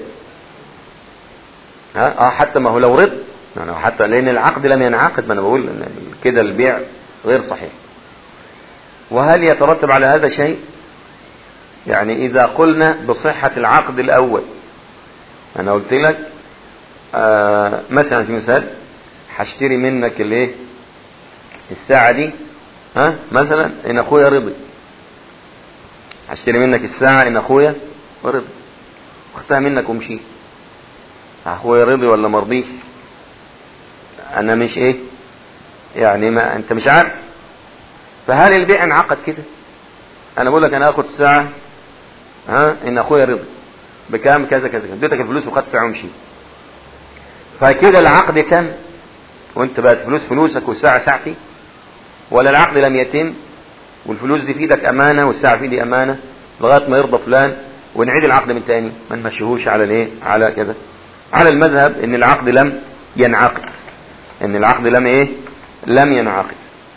ها آه حتى ما هو لو رض يعني حتى لأن العقد لم ينعقد ما أنا بقول إن كده البيع غير صحيح وهل يترتب على هذا شيء يعني إذا قلنا بصحة العقد الأول أنا قلت لك آه مثلا في مثال هشتري منك الايه الساعة دي ها مثلا ان اخويا رضي هشتري منك الساعة ان اخويا رضي اختها منك ومشي اخويا رضي ولا مرضيش انا مش ايه يعني ما انت مش عارف فهل البيع انعقد كده انا بقول لك انا اخد الساعة ها ان اخويا رضي بكام كذا كذا اديتك الفلوس وخدت الساعة ومشي فكده العقد تم وانت بقت فلوس فلوسك والساعة ساعتي ولا العقد لم يتم والفلوس دي في ايدك امانة والساعة في ايدي امانة لغاية ما يرضى فلان ونعيد العقد من تاني ما نمشيهوش على الايه على كده على المذهب ان العقد لم ينعقد ان العقد لم ايه لم ينعقد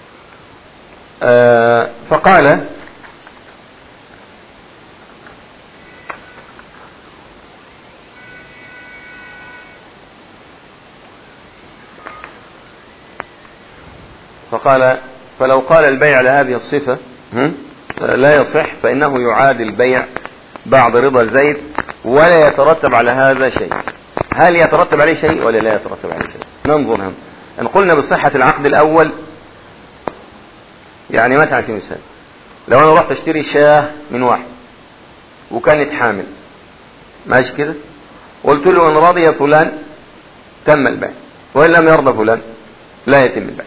آه فقال فقال فلو قال البيع على هذه الصفة لا يصح فإنه يعاد البيع بعد رضا زيد ولا يترتب على هذا شيء هل يترتب عليه شيء ولا لا يترتب عليه شيء ننظر هم إن قلنا بصحة العقد الأول يعني مثلا على سبيل المثال لو أنا رحت أشتري شاه من واحد وكانت حامل ماشي كده قلت له إن رضي فلان تم البيع وإن لم يرضى فلان لا يتم البيع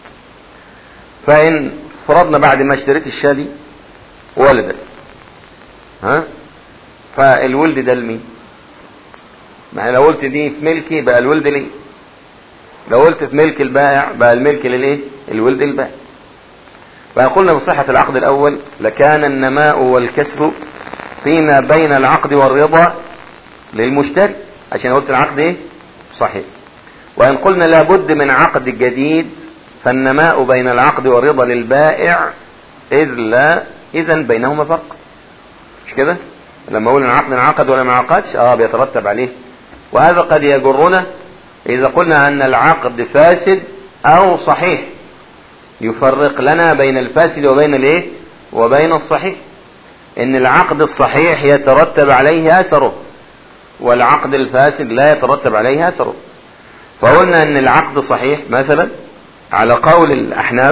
فإن فرضنا بعد ما اشتريت الشاة دي ولدت ها فالولد ده لمين ما لو قلت دي في ملكي بقى الولد ليه لو قلت في ملك البائع بقى الملك للايه الولد البائع فقلنا بصحة العقد الأول لكان النماء والكسب فيما بين العقد والرضا للمشتري عشان قلت العقد ايه صحيح وإن قلنا لابد من عقد جديد فالنماء بين العقد والرضا للبائع إذ لا إذا بينهما فرق مش كده لما أقول العقد انعقد ولا ما عقدش اه بيترتب عليه وهذا قد يجرنا إذا قلنا أن العقد فاسد أو صحيح يفرق لنا بين الفاسد وبين الايه وبين الصحيح ان العقد الصحيح يترتب عليه اثره والعقد الفاسد لا يترتب عليه اثره فقلنا ان العقد صحيح مثلا على قول الاحناف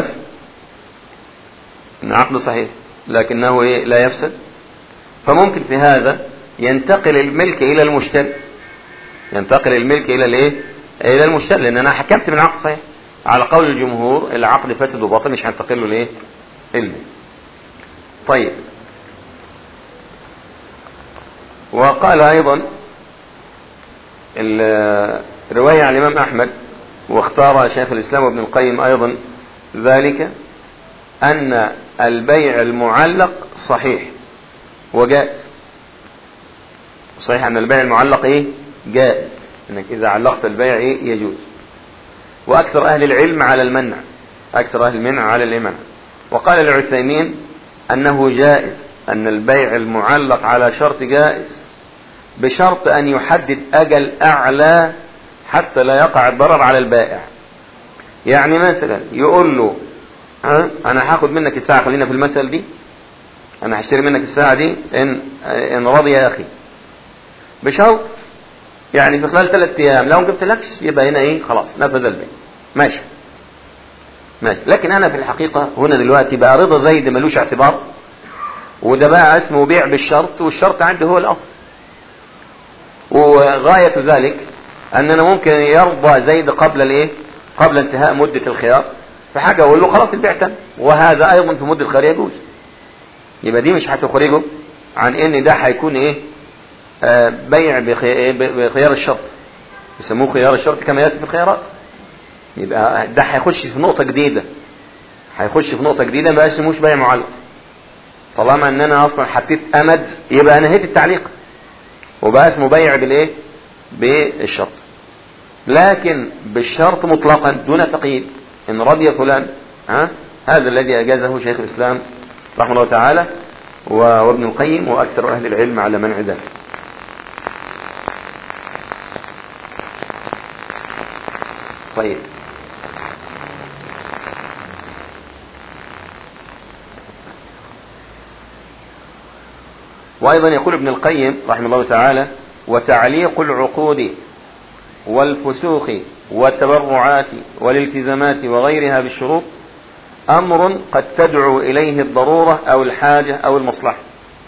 ان عقد صحيح لكنه إيه لا يفسد فممكن في هذا ينتقل الملك الى المشتري ينتقل الملك الى الايه الى المشتري لان انا حكمت من عقد صحيح على قول الجمهور العقد فاسد وباطل مش هينتقل له الايه الملك طيب وقال ايضا الرواية عن الامام احمد واختار شيخ الاسلام ابن القيم ايضا ذلك ان البيع المعلق صحيح وجائز صحيح ان البيع المعلق ايه جائز انك اذا علقت البيع ايه يجوز واكثر اهل العلم على المنع اكثر اهل المنع على المنع وقال العثيمين انه جائز ان البيع المعلق على شرط جائز بشرط ان يحدد اجل اعلى حتى لا يقع الضرر على البائع يعني مثلا يقول له ها انا هاخد منك الساعة خلينا في المثل دي انا هشتري منك الساعة دي ان ان رضي يا اخي بشرط يعني في خلال ثلاث ايام لو ما جبتلكش يبقى هنا ايه خلاص نفذ البيع ماشي ماشي لكن انا في الحقيقة هنا دلوقتي بقى رضا زيد ملوش اعتبار وده بقى اسمه بيع بالشرط والشرط عندي هو الاصل وغاية ذلك اننا ممكن يرضى زيد قبل الايه قبل انتهاء مدة الخيار فحاجة اقول له خلاص البيع تم وهذا ايضا في مدة الخيار يجوز يبقى دي مش هتخرجه عن ان ده هيكون ايه آه بيع بخيار الشرط يسموه خيار الشرط كما ياتي في الخيارات يبقى ده هيخش في نقطة جديدة هيخش في نقطة جديدة ما اسموش بيع معلق طالما ان انا اصلا حطيت امد يبقى نهيت التعليق وبقى اسمه بيع بالايه بالشرط لكن بالشرط مطلقا دون تقييد ان رضي فلان ها هذا الذي اجازه شيخ الاسلام رحمه الله تعالى وابن القيم واكثر اهل العلم على منع ذلك طيب وايضا يقول ابن القيم رحمه الله تعالى وتعليق العقود والفسوخ والتبرعات والالتزامات وغيرها بالشروط امر قد تدعو اليه الضرورة او الحاجة او المصلحة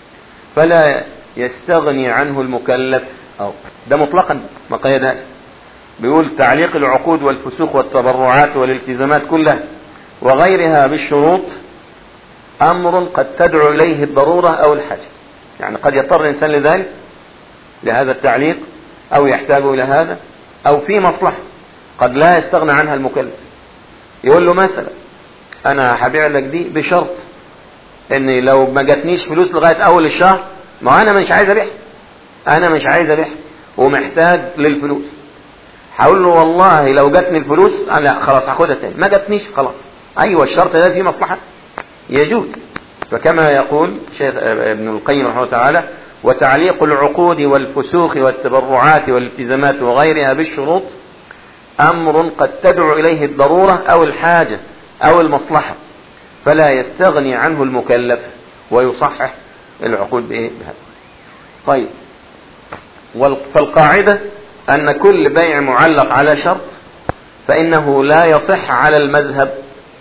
فلا يستغني عنه المكلف أو ده مطلقا ما قيدهاش بيقول تعليق العقود والفسوق والتبرعات والالتزامات كلها وغيرها بالشروط أمر قد تدعو إليه الضرورة أو الحاجة يعني قد يضطر الإنسان لذلك لهذا التعليق أو يحتاج إلى هذا أو في مصلحة قد لا يستغنى عنها المكلف يقول له مثلا أنا هبيع لك دي بشرط إن لو ما جاتنيش فلوس لغاية أول الشهر ما أنا مش عايز أبيع أنا مش عايز أبيع ومحتاج للفلوس هقول له والله لو جاتني الفلوس لا خلاص هاخدها تاني ما جاتنيش خلاص ايوه الشرط ده فيه مصلحه يجوز فكما يقول شيخ ابن القيم رحمه الله تعالى وتعليق العقود والفسوخ والتبرعات والالتزامات وغيرها بالشروط امر قد تدعو اليه الضروره او الحاجه او المصلحه فلا يستغني عنه المكلف ويصحح العقود بايه بهذا طيب فالقاعده أن كل بيع معلق على شرط فإنه لا يصح على المذهب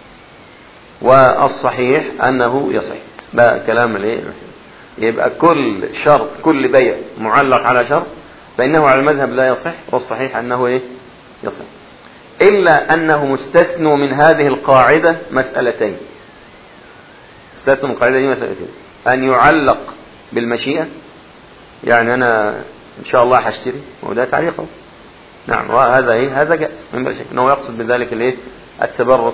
والصحيح أنه يصح ده كلام الايه يبقى كل شرط كل بيع معلق على شرط فإنه على المذهب لا يصح والصحيح أنه إيه يصح إلا أنه مستثنى من هذه القاعدة مسألتين استثنى من القاعدة دي مسألتين أن يعلق بالمشيئة يعني أنا ان شاء الله هشتري وده تعليقه نعم وهذا ايه هذا جائز من بلا شك انه يقصد بذلك الايه التبرك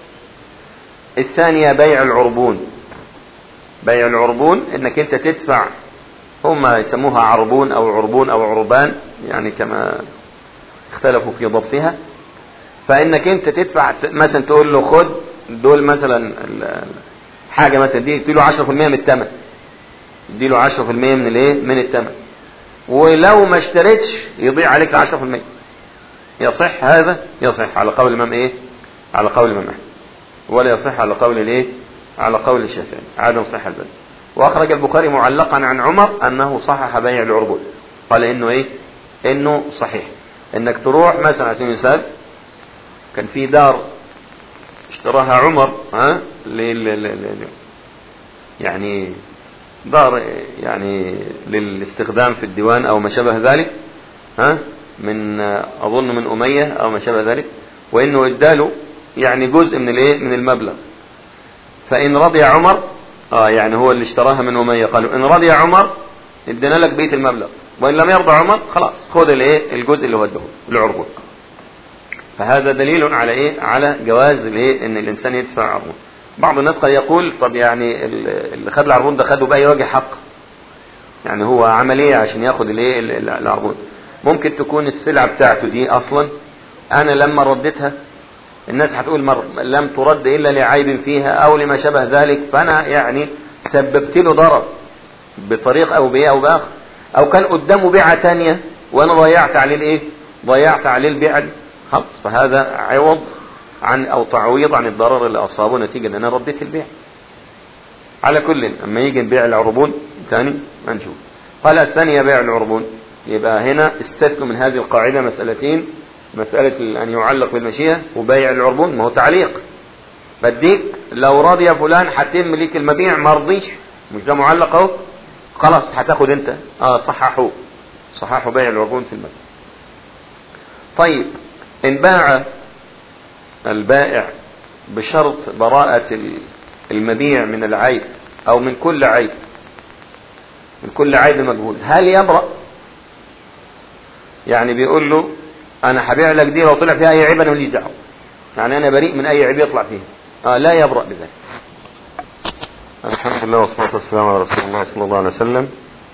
الثانية بيع العربون بيع العربون انك انت تدفع هم يسموها عربون او عربون او عربان يعني كما اختلفوا في ضبطها فانك انت تدفع مثلا تقول له خد دول مثلا حاجة مثلا دي تديله 10% من الثمن تديله 10% من الايه من الثمن ولو ما اشتريتش يضيع عليك 10% يصح هذا يصح على قول الامام ايه على قول الامام احمد ولا يصح على قول الايه على قول الشافعي عدم صحة البدء واخرج البخاري معلقا عن عمر انه صحح بيع العربون قال انه ايه انه صحيح انك تروح مثلا على سبيل المثال كان في دار اشتراها عمر ها لل... لل... يعني دار يعني للاستخدام في الديوان او ما شابه ذلك ها من اظن من اميه او ما شابه ذلك وانه اداله يعني جزء من الايه من المبلغ فان رضي عمر اه يعني هو اللي اشتراها من اميه قالوا ان رضي عمر ادينا لك بيت المبلغ وان لم يرضى عمر خلاص خذ الايه الجزء اللي هو اداه العربون فهذا دليل على ايه على جواز الايه ان الانسان يدفع عربون بعض الناس قد يقول طب يعني اللي خد العربون ده خده باي وجه حق يعني هو عمل ايه عشان ياخد الايه العربون ممكن تكون السلعه بتاعته دي اصلا انا لما رديتها الناس هتقول مر لم ترد الا لعيب فيها او لما شبه ذلك فانا يعني سببت له ضرر بطريق او بايه او باخر او كان قدامه بيعه ثانيه وانا ضيعت عليه الايه ضيعت عليه البيعه دي خلاص فهذا عوض عن او تعويض عن الضرر اللي اصابه نتيجه ان انا رديت البيع على كل اما يجي نبيع العربون ثاني ما نشوف قال الثانية بيع العربون يبقى هنا استثنوا من هذه القاعدة مسألتين مسألة أن يعلق بالمشيئة وبيع العربون ما هو تعليق بديك لو راضي يا فلان هتم ليك المبيع ما رضيش مش ده معلق اهو خلاص هتاخد انت اه صححوا صححوا بيع العربون في المبيع طيب ان باع البائع بشرط براءة المبيع من العيب او من كل عيب من كل عيب مجهول هل يبرأ يعني بيقول له انا هبيع لك دي لو طلع فيها اي عيب انا ماليش دعوه يعني انا بريء من اي عيب يطلع فيها آه لا يبرأ بذلك الحمد لله والصلاة والسلام على رسول الله صلى الله عليه وسلم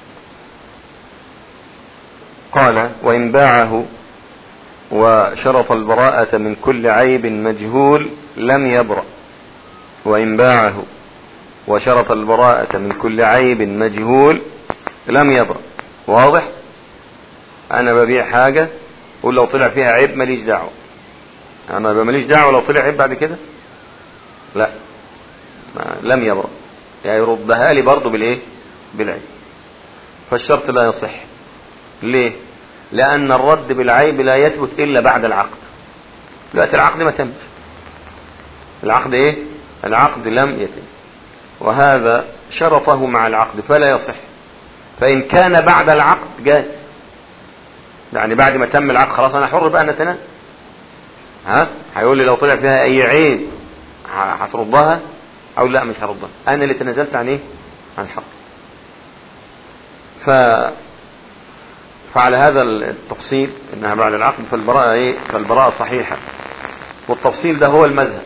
قال وإن باعه وشرط البراءة من كل عيب مجهول لم يبرأ وإن باعه وشرط البراءة من كل عيب مجهول لم يبرأ واضح أنا ببيع حاجة قول لو طلع فيها عيب ماليش دعوة أنا ماليش دعوة لو طلع عيب بعد كده لا ما لم يبرأ يعني يردها لي برضه بالإيه بالعيب فالشرط لا يصح ليه لأن الرد بالعيب لا يثبت إلا بعد العقد دلوقتي العقد ما تمش العقد إيه العقد لم يتم وهذا شرطه مع العقد فلا يصح فإن كان بعد العقد جاز يعني بعد ما تم العقد خلاص أنا حر بقى نتنازل ها هيقول لي لو طلع فيها أي عيب هتردها أو لا مش هردها أنا اللي تنازلت عن إيه عن الحق ف فعلى هذا التفصيل انها بعد العقد فالبراءة ايه فالبراءة صحيحة والتفصيل ده هو المذهب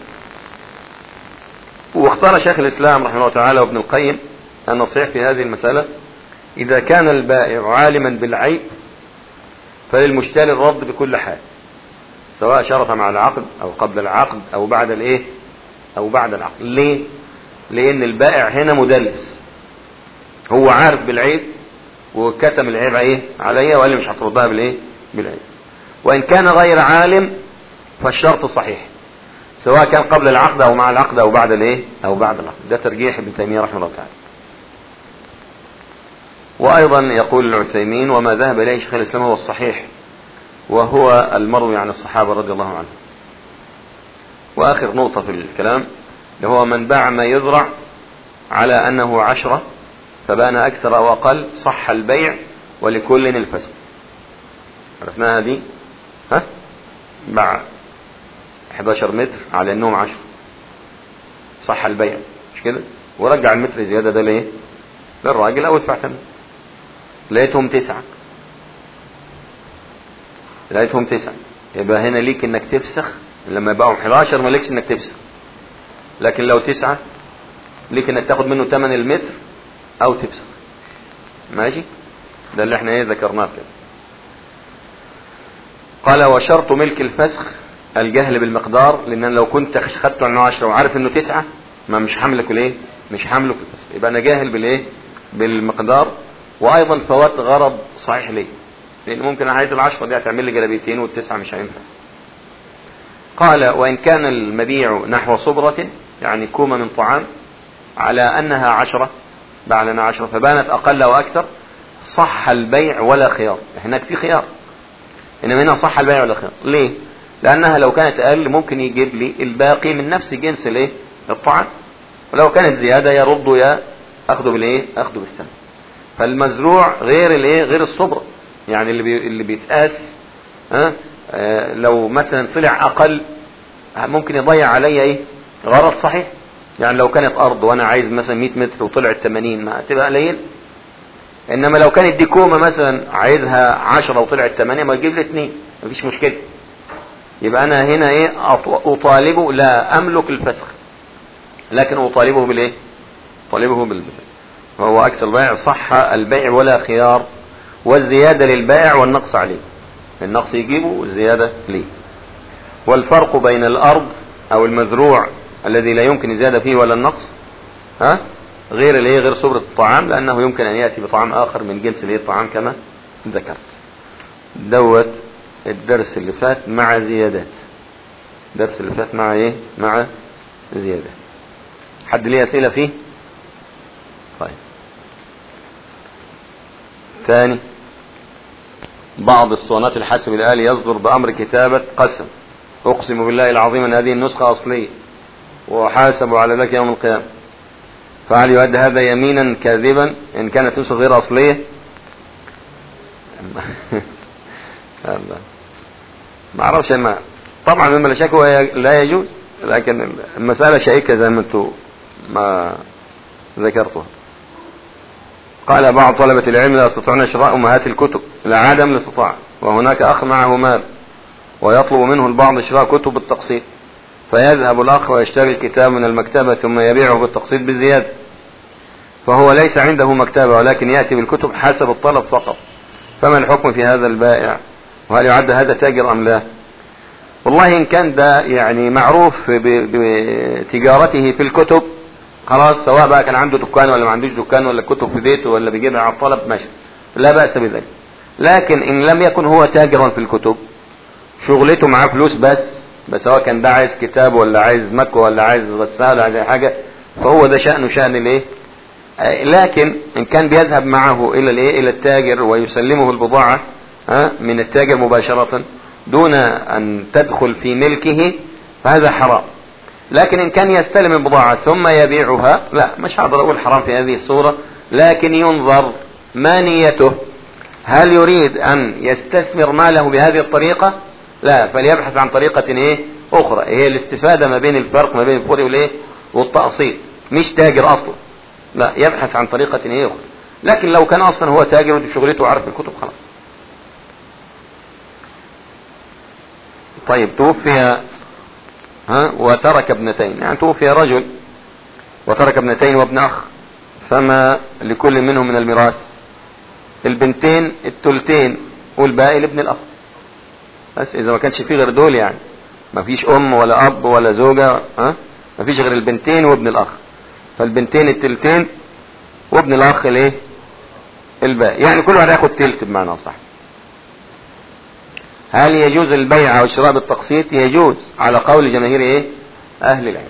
واختار شيخ الاسلام رحمه الله تعالى وابن القيم ان الصحيح في هذه المسألة اذا كان البائع عالما بالعيب فللمشتري الرد بكل حال سواء شرط مع العقد او قبل العقد او بعد الايه او بعد العقد ليه لان البائع هنا مدلس هو عارف بالعيب وكتم العيب ايه عليا وقال لي مش هتردها بالايه بالعيب وان كان غير عالم فالشرط صحيح سواء كان قبل العقد او مع العقد او بعد الايه او بعد العقد ده ترجيح ابن تيميه رحمه الله تعالى وايضا يقول العثيمين وما ذهب اليه شيخ الاسلام هو الصحيح وهو المروي عن الصحابه رضي الله عنهم واخر نقطه في الكلام اللي هو من باع ما يزرع على انه عشره فبان اكثر او اقل صح البيع ولكل الفسق عرفناها دي ها باع 11 متر على انهم 10 صح البيع مش كده ورجع المتر زيادة ده ليه للراجل او ادفع ثمن لقيتهم تسعة لقيتهم تسعة يبقى هنا ليك انك تفسخ لما يبقوا 11 مالكش انك تفسخ لكن لو تسعة ليك انك تاخد منه ثمن المتر او تفسخ ماشي ده اللي احنا ايه ذكرناه كده قال وشرط ملك الفسخ الجهل بالمقدار لان لو كنت خدته عنه 10 وعارف انه تسعة ما مش حملك الايه مش حمله في الفسخ يبقى انا جاهل بالايه بالمقدار وايضا فوات غرض صحيح ليه لان ممكن عايز العشرة دي هتعمل لي جلبيتين والتسعة مش هينفع قال وان كان المبيع نحو صبرة يعني كومة من طعام على انها عشرة بعد انها عشرة فبانت اقل واكثر صح البيع ولا خيار هناك في خيار انما هنا صح البيع ولا خيار ليه لانها لو كانت اقل ممكن يجيب لي الباقي من نفس جنس الايه الطعام ولو كانت زيادة يرد يا اخده بالايه اخده بالثمن فالمزروع غير الايه غير الصبر يعني اللي بي اللي بيتقاس ها آه لو مثلا طلع اقل ممكن يضيع عليا ايه غرض صحيح يعني لو كانت ارض وانا عايز مثلا 100 متر وطلعت 80 ما تبقى قليل انما لو كانت دي كومه مثلا عايزها 10 وطلعت 8 ما تجيب لي 2 مفيش مشكله يبقى انا هنا ايه اطالبه لا املك الفسخ لكن اطالبه بالايه اطالبه بالبيع فهو اكثر بيع صح البيع ولا خيار والزيادة للبائع والنقص عليه النقص يجيبه والزيادة ليه والفرق بين الارض او المزروع الذي لا يمكن الزيادة فيه ولا النقص ها غير الايه غير صبرة الطعام لانه يمكن ان يأتي بطعام اخر من جنس الايه الطعام كما ذكرت دوت الدرس اللي فات مع زيادات الدرس اللي فات مع ايه مع زيادات حد ليه اسئله فيه طيب ثاني بعض الصونات الحاسب الآلي يصدر بأمر كتابة قسم أقسم بالله العظيم أن هذه النسخة أصلية وحاسبوا على ذلك يوم القيامة فهل يؤدى هذا يمينا كاذبا إن كانت نسخة غير أصلية ما اعرفش ما طبعا مما لا شك لا يجوز لكن المسألة شائكة زي ما انتم ما ذكرتها قال بعض طلبة العلم لا يستطيعون شراء أمهات الكتب لعدم الاستطاعة وهناك أخ معه مال ويطلب منه البعض شراء كتب بالتقسيط فيذهب الأخ ويشتري الكتاب من المكتبة ثم يبيعه بالتقسيط بزيادة فهو ليس عنده مكتبة ولكن يأتي بالكتب حسب الطلب فقط فما الحكم في هذا البائع وهل يعد هذا تاجر أم لا والله إن كان ده يعني معروف بتجارته في الكتب خلاص سواء بقى كان عنده دكان ولا ما عندوش دكان ولا كتب في بيته ولا بيجيبها على الطلب ماشي لا بأس بذلك لكن إن لم يكن هو تاجرا في الكتب شغلته معاه فلوس بس بس سواء كان ده عايز كتاب ولا عايز مكوى ولا عايز غسالة ولا عايز حاجة فهو ده شأنه شأن الايه لكن ان كان بيذهب معه الى الايه الى التاجر ويسلمه البضاعة ها من التاجر مباشرة دون ان تدخل في ملكه فهذا حرام لكن ان كان يستلم البضاعة ثم يبيعها لا مش هقدر اقول حرام في هذه الصورة لكن ينظر ما نيته هل يريد أن يستثمر ماله بهذه الطريقة لا فليبحث عن طريقة إيه أخرى هي الاستفادة ما بين الفرق ما بين الفور والإيه والتأصيل مش تاجر أصلا لا يبحث عن طريقة إيه أخرى لكن لو كان أصلا هو تاجر ودي شغلته وعارف الكتب خلاص طيب توفي ها وترك ابنتين يعني توفي رجل وترك ابنتين وابن أخ فما لكل منهم من الميراث البنتين التلتين والباقي لابن الأخ بس إذا ما كانش فيه غير دول يعني ما فيش أم ولا أب ولا زوجة ها ما فيش غير البنتين وابن الأخ فالبنتين التلتين وابن الأخ الايه الباقي يعني كل واحد ياخد تلت بمعنى صح هل يجوز البيع او الشراء بالتقسيط يجوز على قول جماهير ايه اهل العلم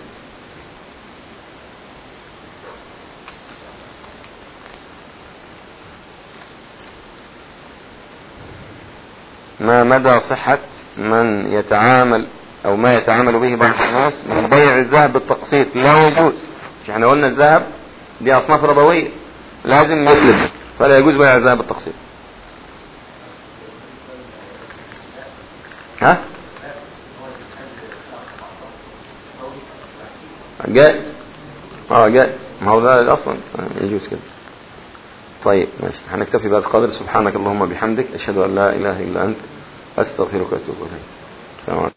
ما مدى صحة من يتعامل او ما يتعامل به بعض الناس من بيع الذهب بالتقسيط لا يجوز مش احنا قلنا الذهب دي اصناف ربوية لازم يسلم فلا يجوز بيع الذهب بالتقسيط ها جائز اه جائز ما هو ده اصلا يجوز كده طيب ماشي هنكتفي بهذا القدر سبحانك اللهم بحمدك اشهد ان لا اله الا انت استغفرك واتوب اليك